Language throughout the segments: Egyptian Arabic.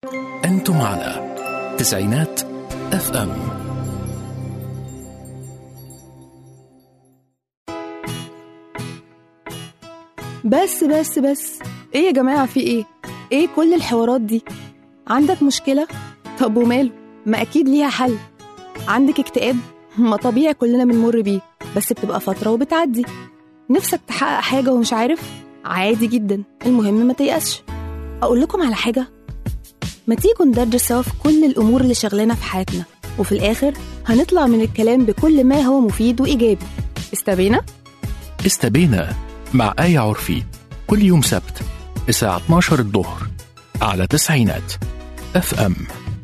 أنتم على تسعينات اف ام بس بس بس ايه يا جماعة في ايه؟ ايه كل الحوارات دي؟ عندك مشكلة؟ طب وماله؟ ما أكيد ليها حل عندك اكتئاب؟ ما طبيعي كلنا بنمر بيه بس بتبقى فترة وبتعدي نفسك تحقق حاجة ومش عارف؟ عادي جدا المهم ما تيأسش أقول لكم على حاجة؟ ما تيجوا ندرس سوا في كل الأمور اللي شغلنا في حياتنا وفي الآخر هنطلع من الكلام بكل ما هو مفيد وإيجابي استبينا؟ استبينا مع آية عرفي كل يوم سبت الساعة 12 الظهر على تسعينات اف ام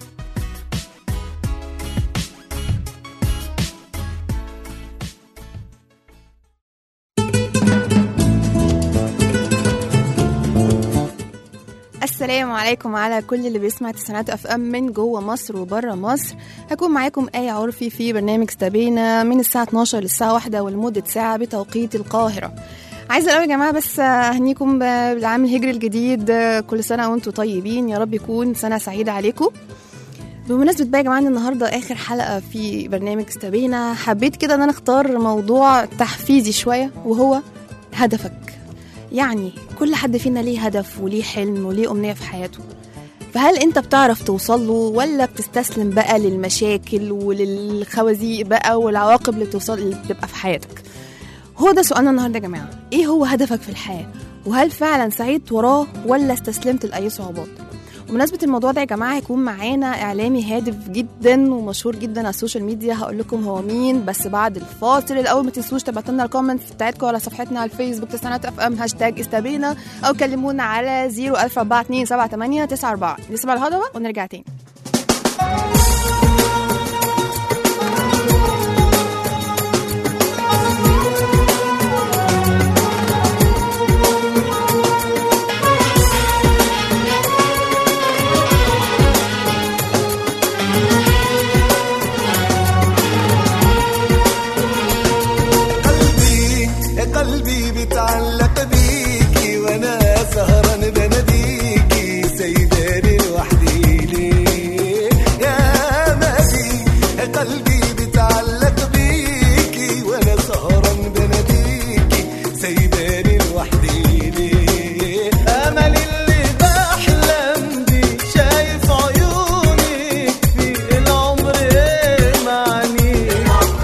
السلام عليكم على كل اللي بيسمع تسعينات اف ام من جوه مصر وبره مصر هكون معاكم آية عرفي في برنامج استبينا من الساعة 12 للساعة 1 ولمدة ساعة بتوقيت القاهرة عايزة أقول يا جماعة بس أهنيكم ب- بالعام الهجري الجديد كل سنة وأنتم طيبين يا رب يكون سنة سعيدة عليكم بمناسبة بقى يا جماعة إن النهاردة آخر حلقة في برنامج استبينا حبيت كده إن أنا أختار موضوع تحفيزي شوية وهو هدفك يعني كل حد فينا ليه هدف وليه حلم وليه أمنية في حياته فهل انت بتعرف توصل له ولا بتستسلم بقى للمشاكل وللخوازيق بقى والعواقب اللي توصل اللي بتبقى في حياتك هو ده سؤالنا النهارده يا جماعه ايه هو هدفك في الحياه وهل فعلا سعيت وراه ولا استسلمت لاي صعوبات وبمناسبة الموضوع ده يا جماعة هيكون معانا إعلامي هادف جدا ومشهور جدا على السوشيال ميديا هقول لكم هو مين بس بعد الفاصل الأول ما تنسوش تبعتوا لنا الكومنتس بتاعتكم على صفحتنا على الفيسبوك تسعينات اف ام هاشتاج استبينا أو كلمونا على 014278994 نسمع الهضبة ونرجع تاني قلبي يا قلبي بيتعلق بيكي وانا سهران بناديكي سيداني لوحدي ليه يا مالي يا قلبي بيتعلق بيكي وانا سهران بناديكي سيداني لوحدي ليه امل اللي بحلم بيه شايف عيونك في العمر ايه معني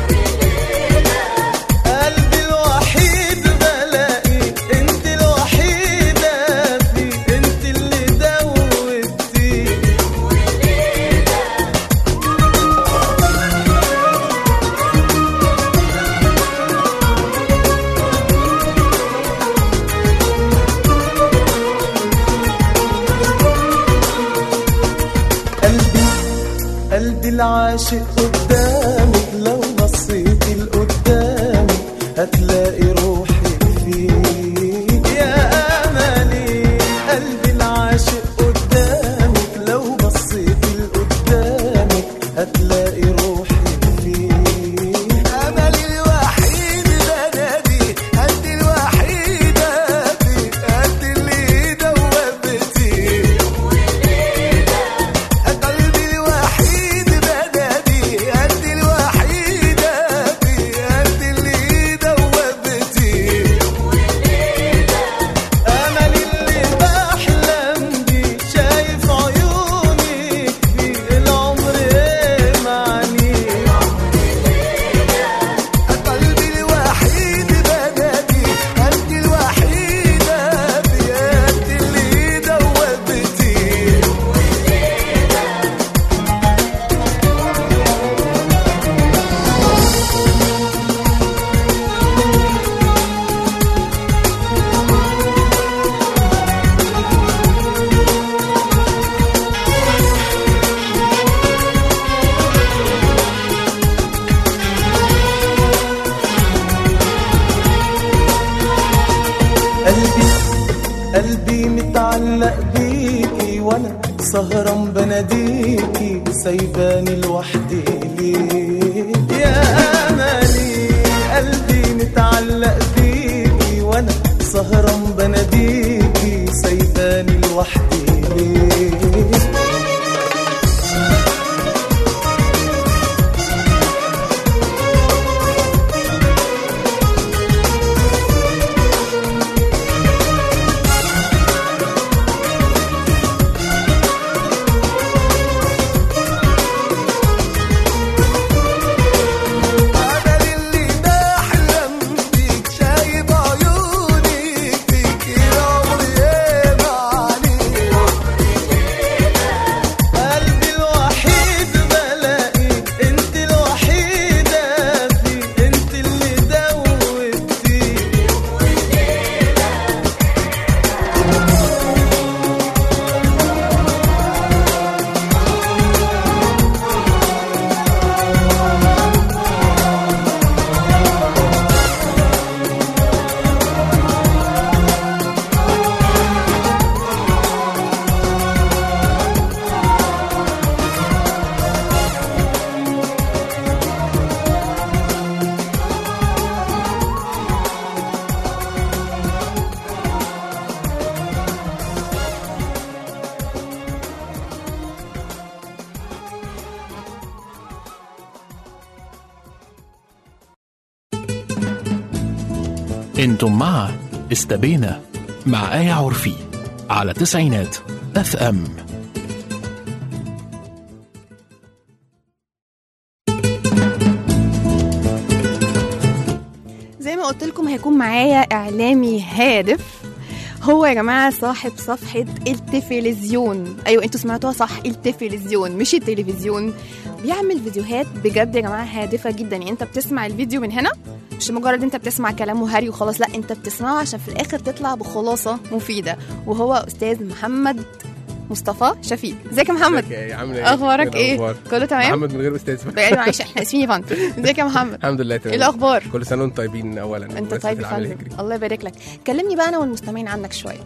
قلبي الوحيد بلاقي انت الوحيدة في انت اللي دوبتي قلبي قلبي العاشق قدامك لو بصيتي لقدامك هتلاقي روحي فيك يا املي قلبي العاشق قدامك لو بصيتي لقدامك هتلاقي روحي فيك املي الوحيد بنادي انت الوحيده في انت اللي دوبتي قلبي الوحيد بنادي انت الوحيدة في انت اللي دوبتي امل اللي بحلم بيه شايف عيونك في العمر ايه معني قلبي الوحيد بنادي انت الوحيدة في انت اللي دوبتي قلبي قلبي متعلق بيكي وانا سهران بناديكي سايباني لوحدي ليه يا املي قلبي متعلق بيكي وانا سهران بناديكي سايباني لوحدي ليه انتم مع استبينا مع آية عرفي على تسعينات اف ام زي ما قلت لكم هيكون معايا اعلامي هادف هو يا جماعه صاحب صفحه التلفزيون ايوه انتوا سمعتوها صح التلفزيون مش التلفزيون بيعمل فيديوهات بجد يا جماعه هادفه جدا يعني انت بتسمع الفيديو من هنا مش مجرد انت بتسمع كلام وهري وخلاص لا انت بتسمعه عشان في الاخر تطلع بخلاصه مفيده وهو استاذ محمد مصطفى شفيق ازيك يا محمد ازيك يا عامله ايه؟ اخبارك ايه الأخبار؟ كله تمام محمد من غير استاذ بجد معلش احنا اسفين يا فندم ازيك يا محمد الحمد لله ايه تمام الاخبار كل سنه وانتم طيبين اولا انت بمناسبة طيب يا العام فندم الهجري. الله يبارك لك كلمني بقى انا والمستمعين عنك شويه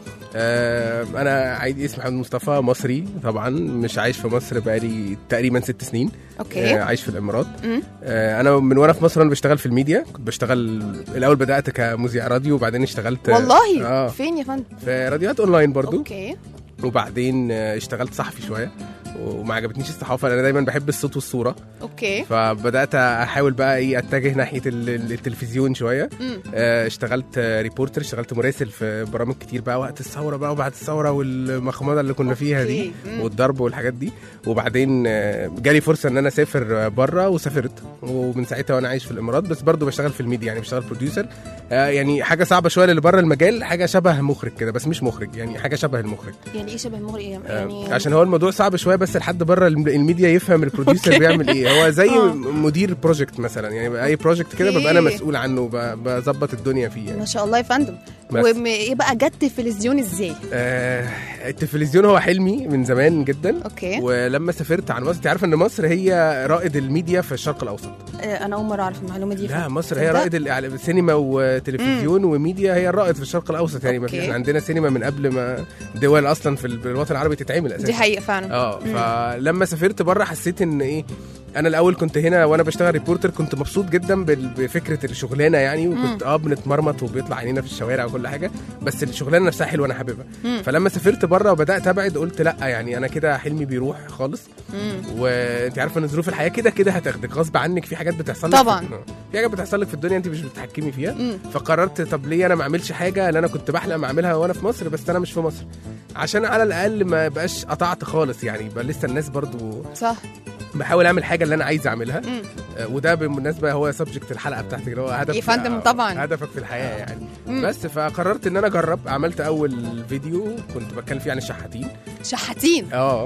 آه انا عايز اسمي محمد مصطفى مصري طبعا مش عايش في مصر بقالي تقريبا ست سنين اوكي آه عايش في الامارات مم. آه انا من وانا في مصر انا بشتغل في الميديا كنت بشتغل الاول بدات كمذيع راديو وبعدين اشتغلت والله اه فين يا فندم في راديوهات اونلاين برضو اوكي وبعدين آه، اشتغلت صحفي شويه وما عجبتنيش الصحافه لان انا دايما بحب الصوت والصوره اوكي فبدات احاول بقى ايه اتجه ناحيه ال- ال- التلفزيون شويه مم. آه، اشتغلت آه، ريبورتر اشتغلت مراسل في برامج كتير بقى وقت الثوره بقى وبعد الثوره والمخمضه اللي كنا فيها دي أوكي. مم. والضرب والحاجات دي وبعدين آه، جالي فرصه ان انا اسافر بره وسافرت ومن ساعتها وانا عايش في الامارات بس برضو بشتغل في الميديا يعني بشتغل بروديوسر يعني حاجه صعبه شويه للي بره المجال حاجه شبه مخرج كده بس مش مخرج يعني حاجه شبه المخرج يعني ايه شبه المغري إيه؟ آه، يعني عشان هو الموضوع صعب شويه بس لحد بره الم- الميديا يفهم البروديوسر أوكي. بيعمل ايه هو زي آه. مدير بروجكت مثلا يعني بقى اي بروجكت كده ببقى انا أوكي. مسؤول عنه ب- بظبط الدنيا فيه يعني. ما شاء الله يا فندم بس. وايه بقى جت التلفزيون ازاي آه التلفزيون هو حلمي من زمان جدا اوكي ولما سافرت عن مصر انت عارفه ان مصر هي رائد الميديا في الشرق الاوسط آه، انا اول مره اعرف المعلومه دي لا مصر هي تصدق؟ رائد الإعلام- السينما وتلفزيون وميديا هي الرائد في الشرق الاوسط يعني ما أوكي. فيش عندنا سينما من قبل ما دول اصلا في الوطن العربي تتعمل اساسا دي حقيقه فعلا اه فلما سافرت بره حسيت ان ايه انا الاول كنت هنا وانا بشتغل ريبورتر كنت مبسوط جدا بال- بفكره الشغلانه يعني وكنت اه بنتمرمط وبيطلع عينينا في الشوارع وكل حاجه بس الشغلانه نفسها حلوه انا حاببها مم. فلما سافرت بره وبدات ابعد قلت لا يعني انا كده حلمي بيروح خالص مم. وانت عارفه ان ظروف الحياه كده كده هتاخدك غصب عنك في حاجات بتحصل لك طبعاً. في... في حاجات بتحصل لك في الدنيا انت مش بتتحكمي فيها مم. فقررت طب ليه انا ما اعملش حاجه اللي انا كنت بحلم اعملها وانا في مصر بس انا مش في مصر عشان على الاقل ما بقاش قطعت خالص يعني يبقى لسه الناس برضو صح بحاول اعمل حاجه اللي انا عايز اعملها مم. آه، وده بالمناسبه هو سبجكت الحلقه بتاعتك اللي هو هدف يا فندم آه، طبعاً. هدفك في الحياه يعني مم. بس فقررت ان انا اجرب عملت اول فيديو كنت بتكلم فيه عن الشحاتين شحاتين اه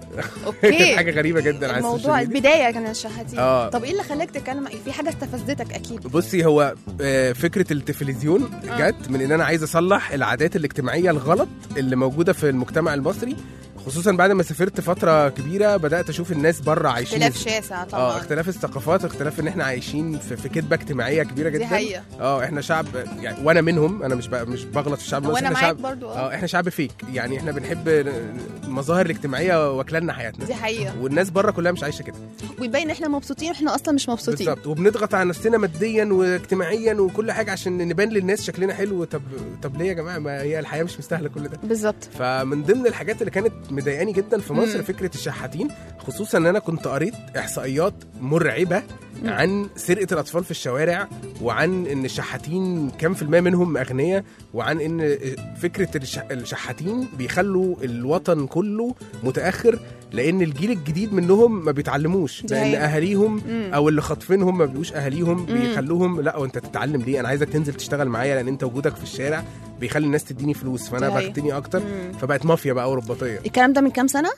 اوكي حاجه غريبه جدا على السوشيال الموضوع ميديا البدايه كان الشحاتين آه. طب ايه اللي خلاك تتكلم في حاجه استفزتك اكيد بصي هو آه، فكره التلفزيون آه. جت من ان انا عايز اصلح العادات الاجتماعيه الغلط اللي موجوده في المجتمع المصري خصوصا بعد ما سافرت فتره كبيره بدات اشوف الناس بره عايشين اختلاف شاسع اه طبعا اختلاف الثقافات اختلاف ان احنا عايشين في, في كدبه اجتماعيه كبيره دي جدا حقيقه اه احنا شعب يعني وانا منهم انا مش ب- مش بغلط في الشعب المصري وانا احنا معاك شعب برضو اه اه احنا شعب فيك يعني احنا بنحب المظاهر الاجتماعيه واكلنا حياتنا دي حقيقه والناس بره كلها مش عايشه كده ويبين ان احنا مبسوطين واحنا اصلا مش مبسوطين بالظبط وبنضغط على نفسنا ماديا واجتماعيا وكل حاجه عشان نبان للناس شكلنا حلو طب طب ليه يا جماعه ما هي الحياه مش مستاهله كل ده بالظبط فمن ضمن الحاجات اللي كانت مضايقاني جدا في مصر مم. فكره الشحاتين خصوصا ان انا كنت قريت احصائيات مرعبه مم. عن سرقه الاطفال في الشوارع وعن ان الشحاتين كام في المية منهم اغنياء وعن ان فكره الش- الشحاتين بيخلوا الوطن كله متاخر لان الجيل الجديد منهم ما بيتعلموش دي لان حقيقة. اهاليهم مم. او اللي خاطفينهم ما بيبقوش اهاليهم مم. بيخلوهم لا وانت تتعلم ليه انا عايزك تنزل تشتغل معايا لان انت وجودك في الشارع بيخلي الناس تديني فلوس فانا دي حقيقة. بغتني اكتر مم. فبقت مافيا بقى ورباطيه الكلام ده من كام سنه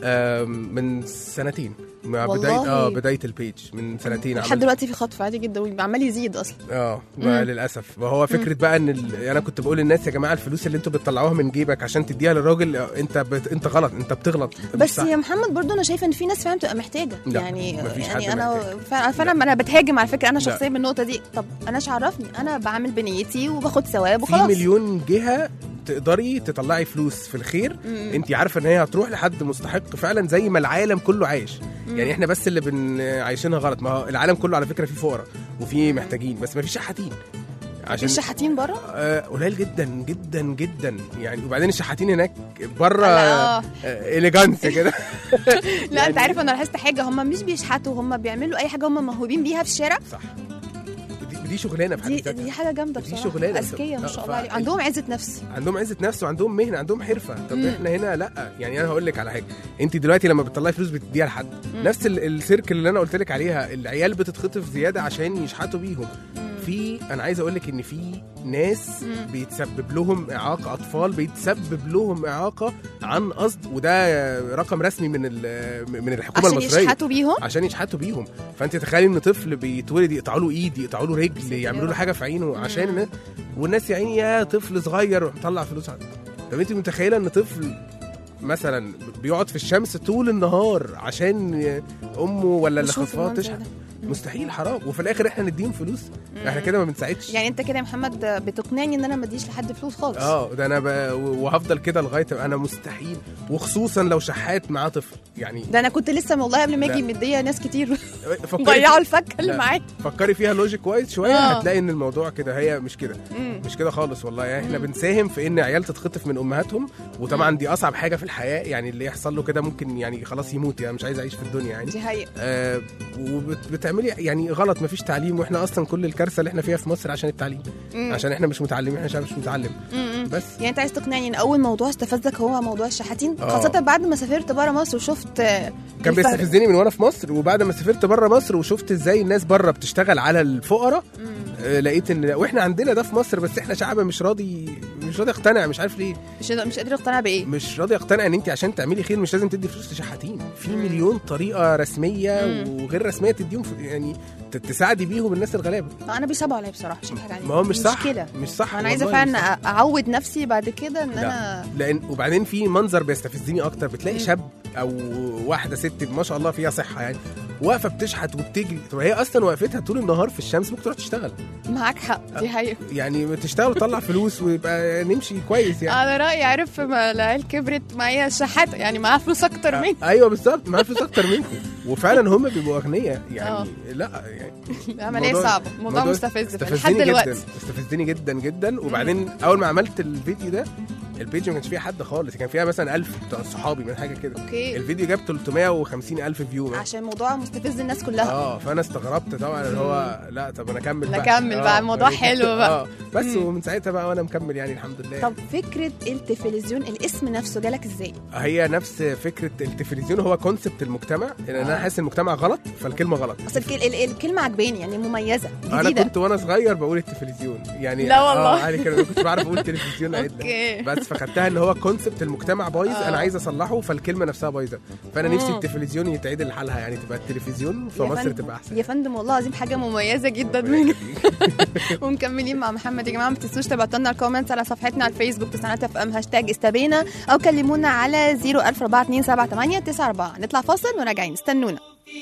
آم، من سنتين مع والله. بدايه اه بدايه البيج من سنتين لحد عملت دلوقتي في خطف عادي جدا وعمال يزيد اصلا اه ما مم. للاسف وهو فكره بقى ان ال... انا كنت بقول للناس يا جماعه الفلوس اللي انتوا بتطلعوها من جيبك عشان تديها للراجل آه، انت بت... انت غلط انت بتغلط أنت مش بس صح. يا محمد برضو انا شايفه ان في ناس فعلا بتبقى محتاجه لا، يعني مفيش يعني حد انا محتاج. فعلا فعلا انا بتهاجم على فكره انا لا. شخصيا من النقطه دي طب انا ايش عرفني انا بعمل بنيتي وباخد ثواب في وخلاص مليون جهه تقدري تطلعي فلوس في الخير مم. انت عارفه ان هي هتروح لحد مستحق فعلا زي ما العالم كله عايش مم. يعني احنا بس اللي بن عايشينها غلط ما هو العالم كله على فكره فيه فقراء وفيه محتاجين بس ما فيش شحاتين في عشان شحاتين بره آه، قليل جدا جدا جدا يعني وبعدين الشحاتين هناك بره لا اليجانس كده لا انت عارف انا لاحظت حاجه هم مش بيشحتوا هم بيعملوا اي حاجه هم موهوبين بيها في الشارع صح دي, دي شغلانه في حد دي ذاتها دي حاجه جامده دي بصراحه شغلانة. اذكياء ما آه، شاء ف- الله عليهم عندهم عزه نفس عندهم عزه نفس وعندهم مهنه عندهم حرفه طب مم. احنا هنا لا يعني انا هقول لك على حاجه انت دلوقتي لما بتطلعي فلوس بتديها لحد نفس ال- السيركل اللي انا قلت لك عليها العيال بتتخطف زياده عشان يشحتوا بيهم في انا عايز اقول لك ان في ناس مم. بيتسبب لهم اعاقه اطفال بيتسبب لهم اعاقه عن قصد وده رقم رسمي من ال- من الحكومه عشان المصريه يشحتوا بيهم عشان يشحتوا بيهم فانت تخيلي ان طفل بيتولد يقطعوا له ايد يقطعوا له رجل يعملوا له حاجه في عينه عشان الناس- والناس يا عيني يا طفل صغير مطلع فلوس عنه طب انت متخيله ان طفل مثلا بيقعد في الشمس طول النهار عشان امه ولا اللي بشوف خطفاه المنظر تشحت ده. مستحيل حرام وفي الاخر احنا نديهم فلوس احنا كده ما بنساعدش يعني انت كده يا محمد بتقنعني ان انا ما اديش لحد فلوس خالص اه ده انا ب... وهفضل كده لغايه انا مستحيل وخصوصا لو شحات معاه طفل يعني ده انا كنت لسه والله قبل ما اجي لا. مديه ناس كتير فكري ضيعوا الفكه اللي لا. معايا فكري فيها لوجيك كويس شويه آه. هتلاقي ان الموضوع كده هي مش كده مم. مش كده خالص والله يعني احنا بنساهم في ان عيال تتخطف من امهاتهم وطبعا دي اصعب حاجه في الحياه يعني اللي يحصل له كده ممكن يعني خلاص يموت يعني مش عايز اعيش في الدنيا يعني دي حقيقه آه وبتعملي يعني غلط مفيش تعليم واحنا اصلا كل الكارثه اللي احنا فيها في مصر عشان التعليم مم. عشان احنا مش متعلمين احنا شعب مش متعلم مم. بس يعني انت عايز تقنعني ان اول موضوع استفزك هو موضوع الشحاتين آه. خاصه بعد ما سافرت بره مصر وشفت آه، كان الفرق. بيستفزني من وانا في مصر وبعد ما سافرت بره مصر وشفت ازاي الناس بره بتشتغل على الفقراء مم. آه، لقيت ان واحنا عندنا ده في مصر بس احنا شعب مش راضي مش راضي يقتنع مش عارف ليه مش مش قادر اقتنع بايه مش راضي يقتنع ان انت عشان تعملي خير مش لازم تدي فلوس لشحاتين في مليون طريقه رسميه مم. وغير رسميه تديهم ف- يعني ت- تساعدي بيهم الناس الغلابه انا بيصعبوا عليا بصراحه مش حاجه عليا ما هو مش صح مشكله مش صح انا عايزه والله مش فعلا صح. أ- اعود نفسي بعد كده ان لا. انا لان وبعدين في منظر بيستفزني اكتر بتلاقي مم. شاب او واحده ست ما شاء الله فيها صحه يعني واقفه بتشحت وبتجري طب هي اصلا وقفتها طول النهار في الشمس ممكن تروح تشتغل معاك حق دي حقيقه يعني تشتغل وتطلع فلوس ويبقى نمشي كويس يعني انا رايي عارف ما العيال كبرت معايا شحاته يعني معاها فلوس اكتر مني ايوه بالظبط معاه فلوس اكتر منكم وفعلا هم بيبقوا اغنياء يعني آه. لا يعني العمليه موضوع- صعبه الموضوع مستفز لحد استفزني دلوقتي جدا استفزني جدا جدا وبعدين اول ما عملت الفيديو ده البيج ما كانش فيها حد خالص كان فيها مثلا 1000 بتوع صحابي من حاجه كده اوكي الفيديو جاب 350 الف فيو مثلاً. عشان الموضوع مستفز الناس كلها اه فانا استغربت طبعا اللي هو لا طب انا اكمل لا بقى كمل بقى، الموضوع حلو بقى. اه بس مم. ومن ساعتها بقى وانا مكمل يعني الحمد لله طب فكره التلفزيون الاسم نفسه جالك ازاي هي نفس فكره التلفزيون هو كونسبت المجتمع ان انا آه. حاسس المجتمع غلط فالكلمه غلط اصل الك- ال- الكلمه عجباني يعني مميزه انا جديده كنت وانا صغير بقول التلفزيون يعني لا والله. اه يعني كده ما كنتش بعرف اقول تلفزيون عدل اوكي بس فخدتها ان هو كونسبت المجتمع بايظ آه. انا عايز اصلحه فالكلمه نفسها بايظه فانا نفسي مم. التلفزيون يتعدل لحالها يعني تبقى التلفزيون في يا مصر فندم- تبقى احسن يا فندم والله العظيم حاجه مميزه جدا منك ومكملين مع محمد يا جماعه ما تنسوش تبعتوا لنا الكومنتس على صفحتنا على الفيسبوك تسعينات اف ام هاشتاج استبينا او كلمونا على 004278994 نطلع فاصل وراجعين استنونا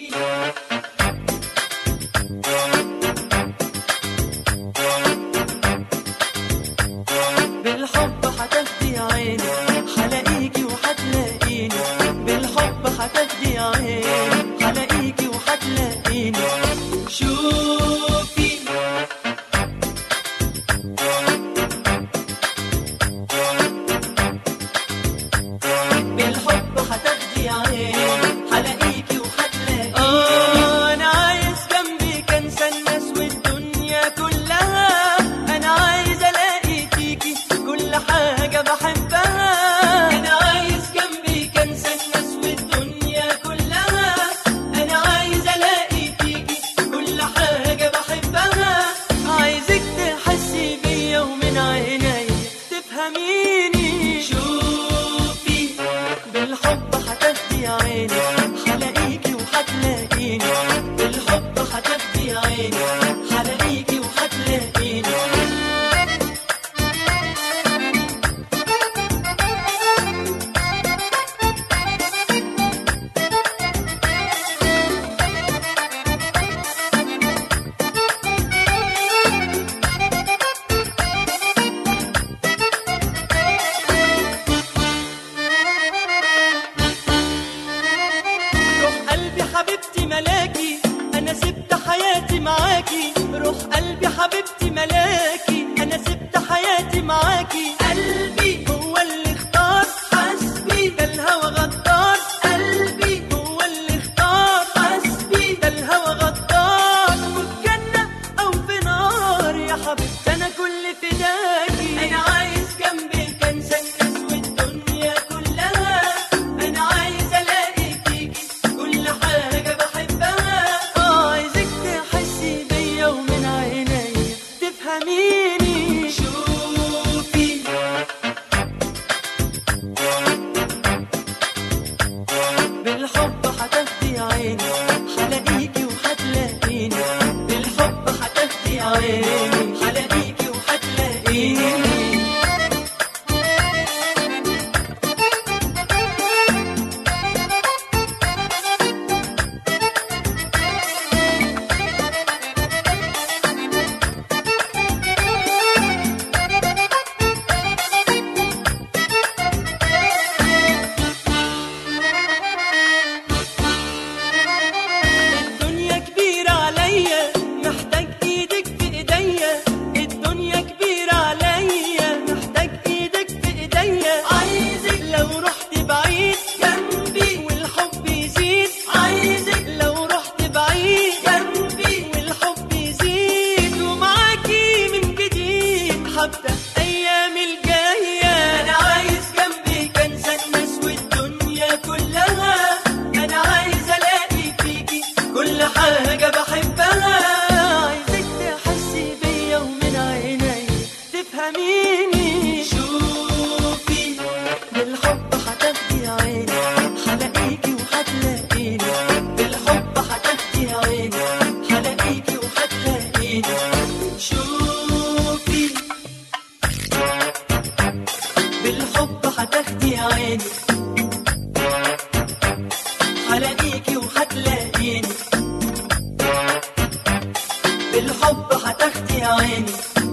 بالحب هتفدي عيني هلاقيكي وهتلاقيني بالحب هتفدي عيني هلاقيكي وهتلاقيني شوفي بالحب هتاخدي عيني هلاقيكي وهتلاقيني آه أنا عايز جنبي كنسى الناس والدنيا كلها أنا عايز ألاقي فيكي كل حاجة بحبها أنا عايز جنبي كنسى الناس والدنيا كلها أنا عايز ألاقي فيكي كل حاجة بحبها عايزك تحسي بيا ومن عيني تفهميني شوفي بالحب هتاخدي عيني هلاقيكي وهتلاقيني بالحب هتاخدي عيني هلاقيكي وهتلاقيني روح قلبي حبيبتي ملاكي انا سبت حياتي معاكي روح قلبي حبيبتي ملاكي انا سبت حياتي معاكي قلبي هو اللي اختار حسبي ده الهوى غدار قلبي هو اللي اختار حسبي ده الهوى غدار وفي جنة او في نار حاجة بحبها عايزك تحسي بيا ومن عيني تفهميني شوفي بالحب هتاخدي عيني هلاقيكي وهتلاقيني بالحب هتاخدي عيني هلاقيكي وهتلاقيني شوفي بالحب هتاخدي عيني هلاقيكي وهتلاقيني بالحب هتاخدي عيني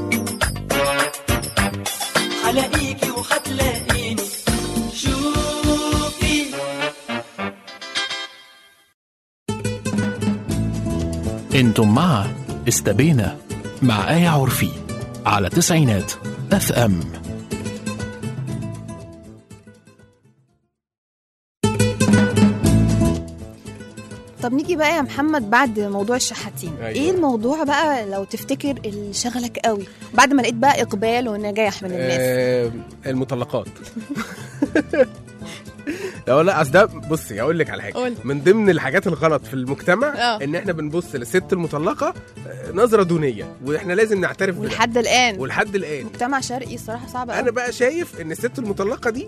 هلاقيكي وهتلاقيني شوفي انتم مع استبينا مع آية عرفي على تسعينات اف ام طب نيجي بقى يا محمد بعد موضوع الشحاتين أيوة. ايه الموضوع بقى لو تفتكر اللي شغلك قوي بعد ما لقيت بقى اقبال ونجاح من الناس آه المطلقات لا لا اصل ده بصي اقول لك على حاجه قول. من ضمن الحاجات الغلط في المجتمع آه. ان احنا بنبص للست المطلقه آه، نظره دونيه واحنا لازم نعترف بده ولحد الان ولحد الان مجتمع شرقي الصراحه صعب قوي انا بقى شايف ان الست المطلقه دي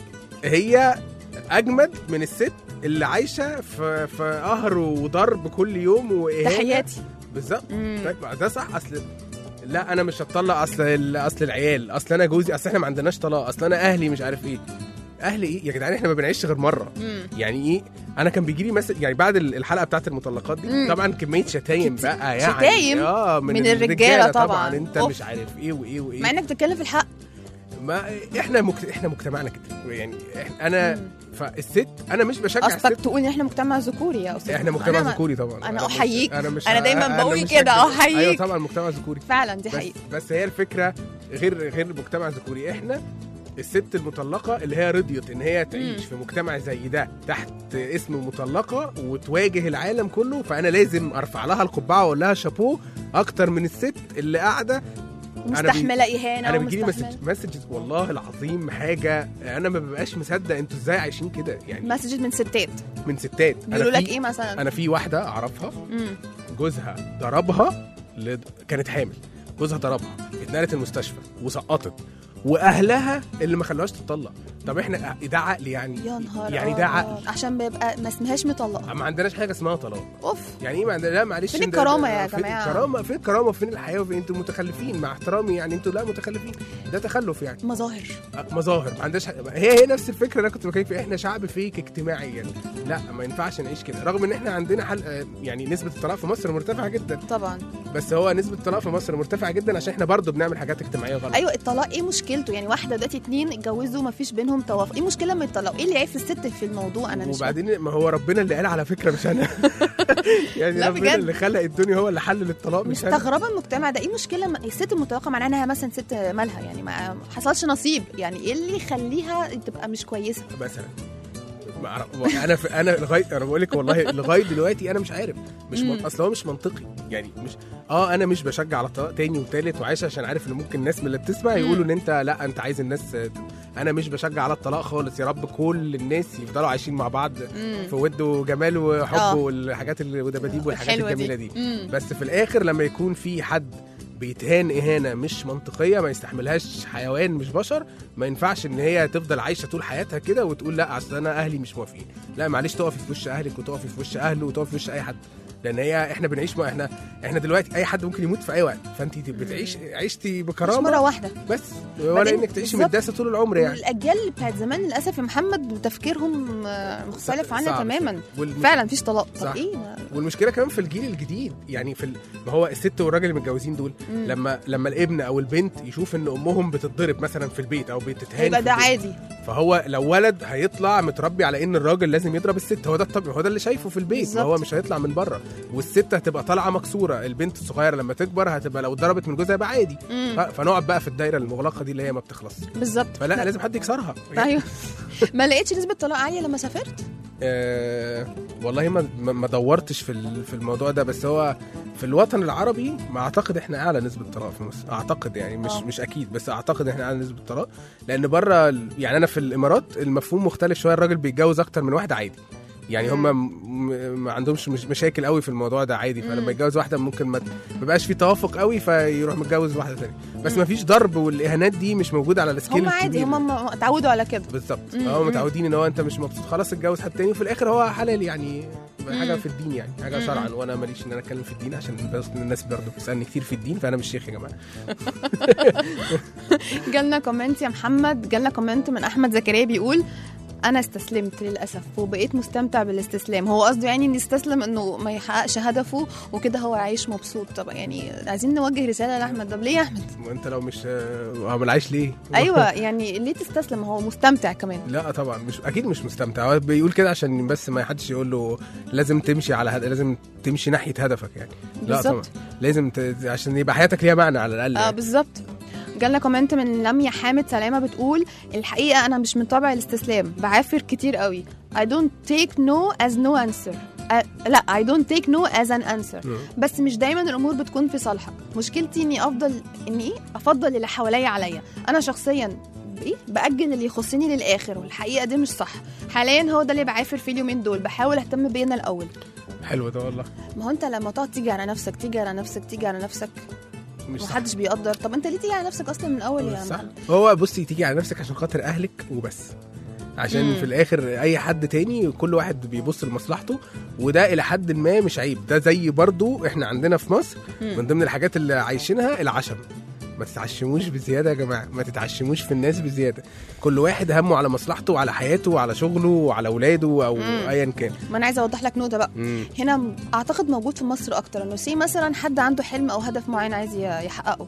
هي اجمد من الست اللي عايشه في في قهر وضرب كل يوم واهانه تحياتي بالظبط مم. طيب ده صح اصل لا انا مش هتطلق اصل ال- اصل العيال اصل انا جوزي اصل احنا ما عندناش طلاق اصل انا اهلي مش عارف ايه اهلي ايه يا جدعان احنا ما بنعيش غير مره مم. يعني ايه انا كان بيجي لي مسج يعني بعد ال- الحلقه بتاعت المطلقات دي مم. طبعا كميه شتايم كت- بقى يعني شتايم اه من, من الرجالة طبعاً. انت أوف. مش عارف ايه وايه وايه مع انك بتتكلم في الحق ما احنا مكت... احنا مجتمعنا كده يعني إحنا انا مم. فالست انا مش بشجع قصدك الست تقول ان احنا مجتمع ذكوري يا استاذ احنا مجتمع أنا ما- ذكوري طبعا أنا مش- أحييك. انا مش أنا دايماً بقول مش كده، هكذب. أحييك. ايوه طبعا مجتمع ذكوري فعلا دي بس, حقيقه بس هي الفكره غير غير مجتمع ذكوري احنا الست المطلقه اللي هي رضيت ان هي تعيش مم. في مجتمع زي ده تحت اسم مطلقه وتواجه العالم كله فانا لازم ارفع لها القبعه واقول لها شابوه اكتر من الست اللي قاعده مستحمله اهانه انا بيجي لي ومستحملة- مسجز والله العظيم حاجه انا ما ببقاش مصدق انتوا ازاي عايشين كده يعني مسجز من ستات من ستات أنا بيقولوا لك في- ايه مثلا انا في واحده اعرفها مم. جوزها ضربها لد... كانت حامل جوزها ضربها اتنقلت المستشفى وسقطت واهلها اللي ما خلوهاش تطلق طب احنا ده عقل يعني يا نهار يعني ده أبيض. عقل عشان بيبقى ما اسمهاش مطلقه ما عندناش حاجه اسمها طلاق اوف يعني ايه ما عندنا لا معلش فين ده- الكرامة ده- يا فين جماعة؟ الكرامه فين الكرامه وفين الحياه وفين انتوا متخلفين مع احترامي يعني انتوا لا متخلفين ده تخلف يعني مظاهر مظاهر ما عندهاش حاجة. هي هي نفس الفكره اللي انا كنت بتكلم فيها احنا شعب فيك اجتماعيا لا ما ينفعش نعيش كده رغم ان احنا عندنا حل آه، يعني نسبه الطلاق في مصر مرتفعه جدا طبعا بس هو نسبه الطلاق في مصر مرتفعه جدا عشان احنا برضو بنعمل حاجات اجتماعيه غلط ايوه الطلاق ايه مشكلته يعني واحده دلوقتي اتنين اتجوزوا ما فيش بينهم توافق ايه المشكله لما يتطلقوا ايه اللي عيب في الست في الموضوع انا مش فاهمة. وبعدين ما هو ربنا اللي قال على فكره مش انا يعني لا ربنا بجد. اللي خلق الدنيا هو اللي حلل الطلاق مش انا مستغربه المجتمع ده ايه المشكله لما الست المطلقه معناها انها مثلا ست مالها يعني ما حصلش نصيب يعني ايه اللي يخليها تبقى مش كويسه مثلا ما أعرف- انا في انا لغايه انا بقول لك والله لغايه دلوقتي انا مش عارف مش من... مم. اصل هو مش منطقي يعني مش اه انا مش بشجع على الطلاق تاني وتالت وعايش عشان عارف ان ممكن الناس من اللي بتسمع يقولوا ان انت لا انت عايز الناس ت- انا مش بشجع على الطلاق خالص يا رب كل الناس يفضلوا عايشين مع بعض مم. في ود وجمال وحب آه. والحاجات اللي ودباديب والحاجات الحلوة الجميله دي, مم. بس في الاخر لما يكون في حد بيتهان اهانه مش منطقيه ما يستحملهاش حيوان مش بشر ما ينفعش ان هي تفضل عايشه طول حياتها كده وتقول لا اصل انا اهلي مش موافقين لا معلش تقفي في وش اهلك وتقفي في وش اهله وتقفي في وش اي حد لان هي احنا بنعيش ما احنا احنا دلوقتي اي حد ممكن يموت في اي وقت فانت بتعيش عشتي مش بكرامه مره واحده بس ولا بعدين انك تعيشي بالظبط. متداسه طول العمر يعني الاجيال اللي بتاعت زمان للاسف يا محمد تفكيرهم آه، مختلف عنا صعب تماما شوية. والم- فعلا مفيش طلاق صح. طب ايه ما- والمشكله كمان في الجيل الجديد يعني في ال... ما هو الست والراجل اللي متجوزين دول مم. لما لما الابن او البنت يشوف ان امهم بتتضرب مثلا في البيت او بتتهان هيبقى في ده البيت. عادي فهو لو ولد هيطلع متربي على ان الراجل لازم يضرب الست هو ده الطبيعي هو ده اللي شايفه في البيت ما هو بالظبط. مش هيطلع من بره والست هتبقى طالعه مكسوره البنت الصغيره لما تكبر هتبقى لو اتضربت من جوزها يبقى عادي مم. ف- فنقعد بقى في الدايره المغلقه دي اللي هي ما بتخلص بالظبط فلا لا. لازم حد يكسرها ايوه ما لقيتش نسبه طلاق عاليه لما سافرت آه والله ما ما ما دورتش في ال- في الموضوع ده بس هو في الوطن العربي ما اعتقد احنا اعلى نسبه طلاق في مصر اعتقد يعني مش آه. مش اكيد بس اعتقد احنا اعلى نسبه طلاق لان بره ال- يعني انا في الامارات المفهوم مختلف شويه الراجل بيتجوز اكتر من واحده عادي يعني هم م- ما عندهمش مش مشاكل قوي في الموضوع ده عادي فلما يتجوز واحده ممكن ما ما بقاش في توافق قوي فيروح متجوز واحده ثانيه بس ما فيش ضرب والاهانات دي مش موجوده على السكيل هم عادي الكبير. هم م- اتعودوا على كده بالظبط مم. هو مم. متعودين ان هو انت مش مبسوط خلاص اتجوز حد تاني وفي الاخر هو حلال يعني حاجه مم. في الدين يعني حاجه مم. شرعا وانا ماليش ان انا اتكلم في الدين عشان بس الناس برضه بتسالني كتير في الدين فانا مش شيخ يا جماعه جالنا كومنت يا محمد جالنا كومنت من احمد زكريا بيقول انا استسلمت للاسف وبقيت مستمتع بالاستسلام هو قصده يعني ان يستسلم انه ما يحققش هدفه وكده هو عايش مبسوط طب يعني عايزين نوجه رساله لاحمد طب ليه يا احمد وانت لو مش اه ما عايش ليه ايوه يعني ليه تستسلم هو مستمتع كمان لا طبعا مش اكيد مش مستمتع هو بيقول كده عشان بس ما حدش يقول له لازم تمشي على هد... لازم تمشي ناحيه هدفك يعني لا طبعا بالظبط لازم ت... عشان يبقى حياتك ليها معنى على الاقل اه يعني. بالظبط جالنا كومنت من لميا حامد سلامه بتقول الحقيقه انا مش من طبع الاستسلام بعافر كتير قوي I don't take no as no answer أ- لا I don't take no as an answer مم. بس مش دايما الامور بتكون في صالحك مشكلتي اني افضل اني افضل اللي حواليا عليا انا شخصيا ايه باجل اللي يخصني للاخر والحقيقه دي مش صح حاليا هو ده اللي بعافر فيه اليومين دول بحاول اهتم بيا انا الاول حلو ده والله ما هو انت لما تقعد تيجي على نفسك تيجي على نفسك تيجي على نفسك مش صح ومحدش بيقدر طب انت ليه تيجي على نفسك اصلا من الاول يا صح محمد هو بصي تيجي على نفسك عشان خاطر اهلك وبس عشان مم. في الاخر اي حد تاني كل واحد بيبص لمصلحته وده الى حد ما مش عيب ده زي برضو احنا عندنا في مصر مم. من ضمن الحاجات اللي عايشينها العشم ما تتعشموش بزياده يا جماعه ما تتعشموش في الناس بزياده كل واحد همه على مصلحته وعلى حياته وعلى شغله وعلى اولاده او مم. ايا كان ما انا عايزه اوضح لك نقطه بقى مم. هنا م- اعتقد موجود في مصر اكتر انه سي مثلا حد عنده حلم او هدف معين عايز ي- يحققه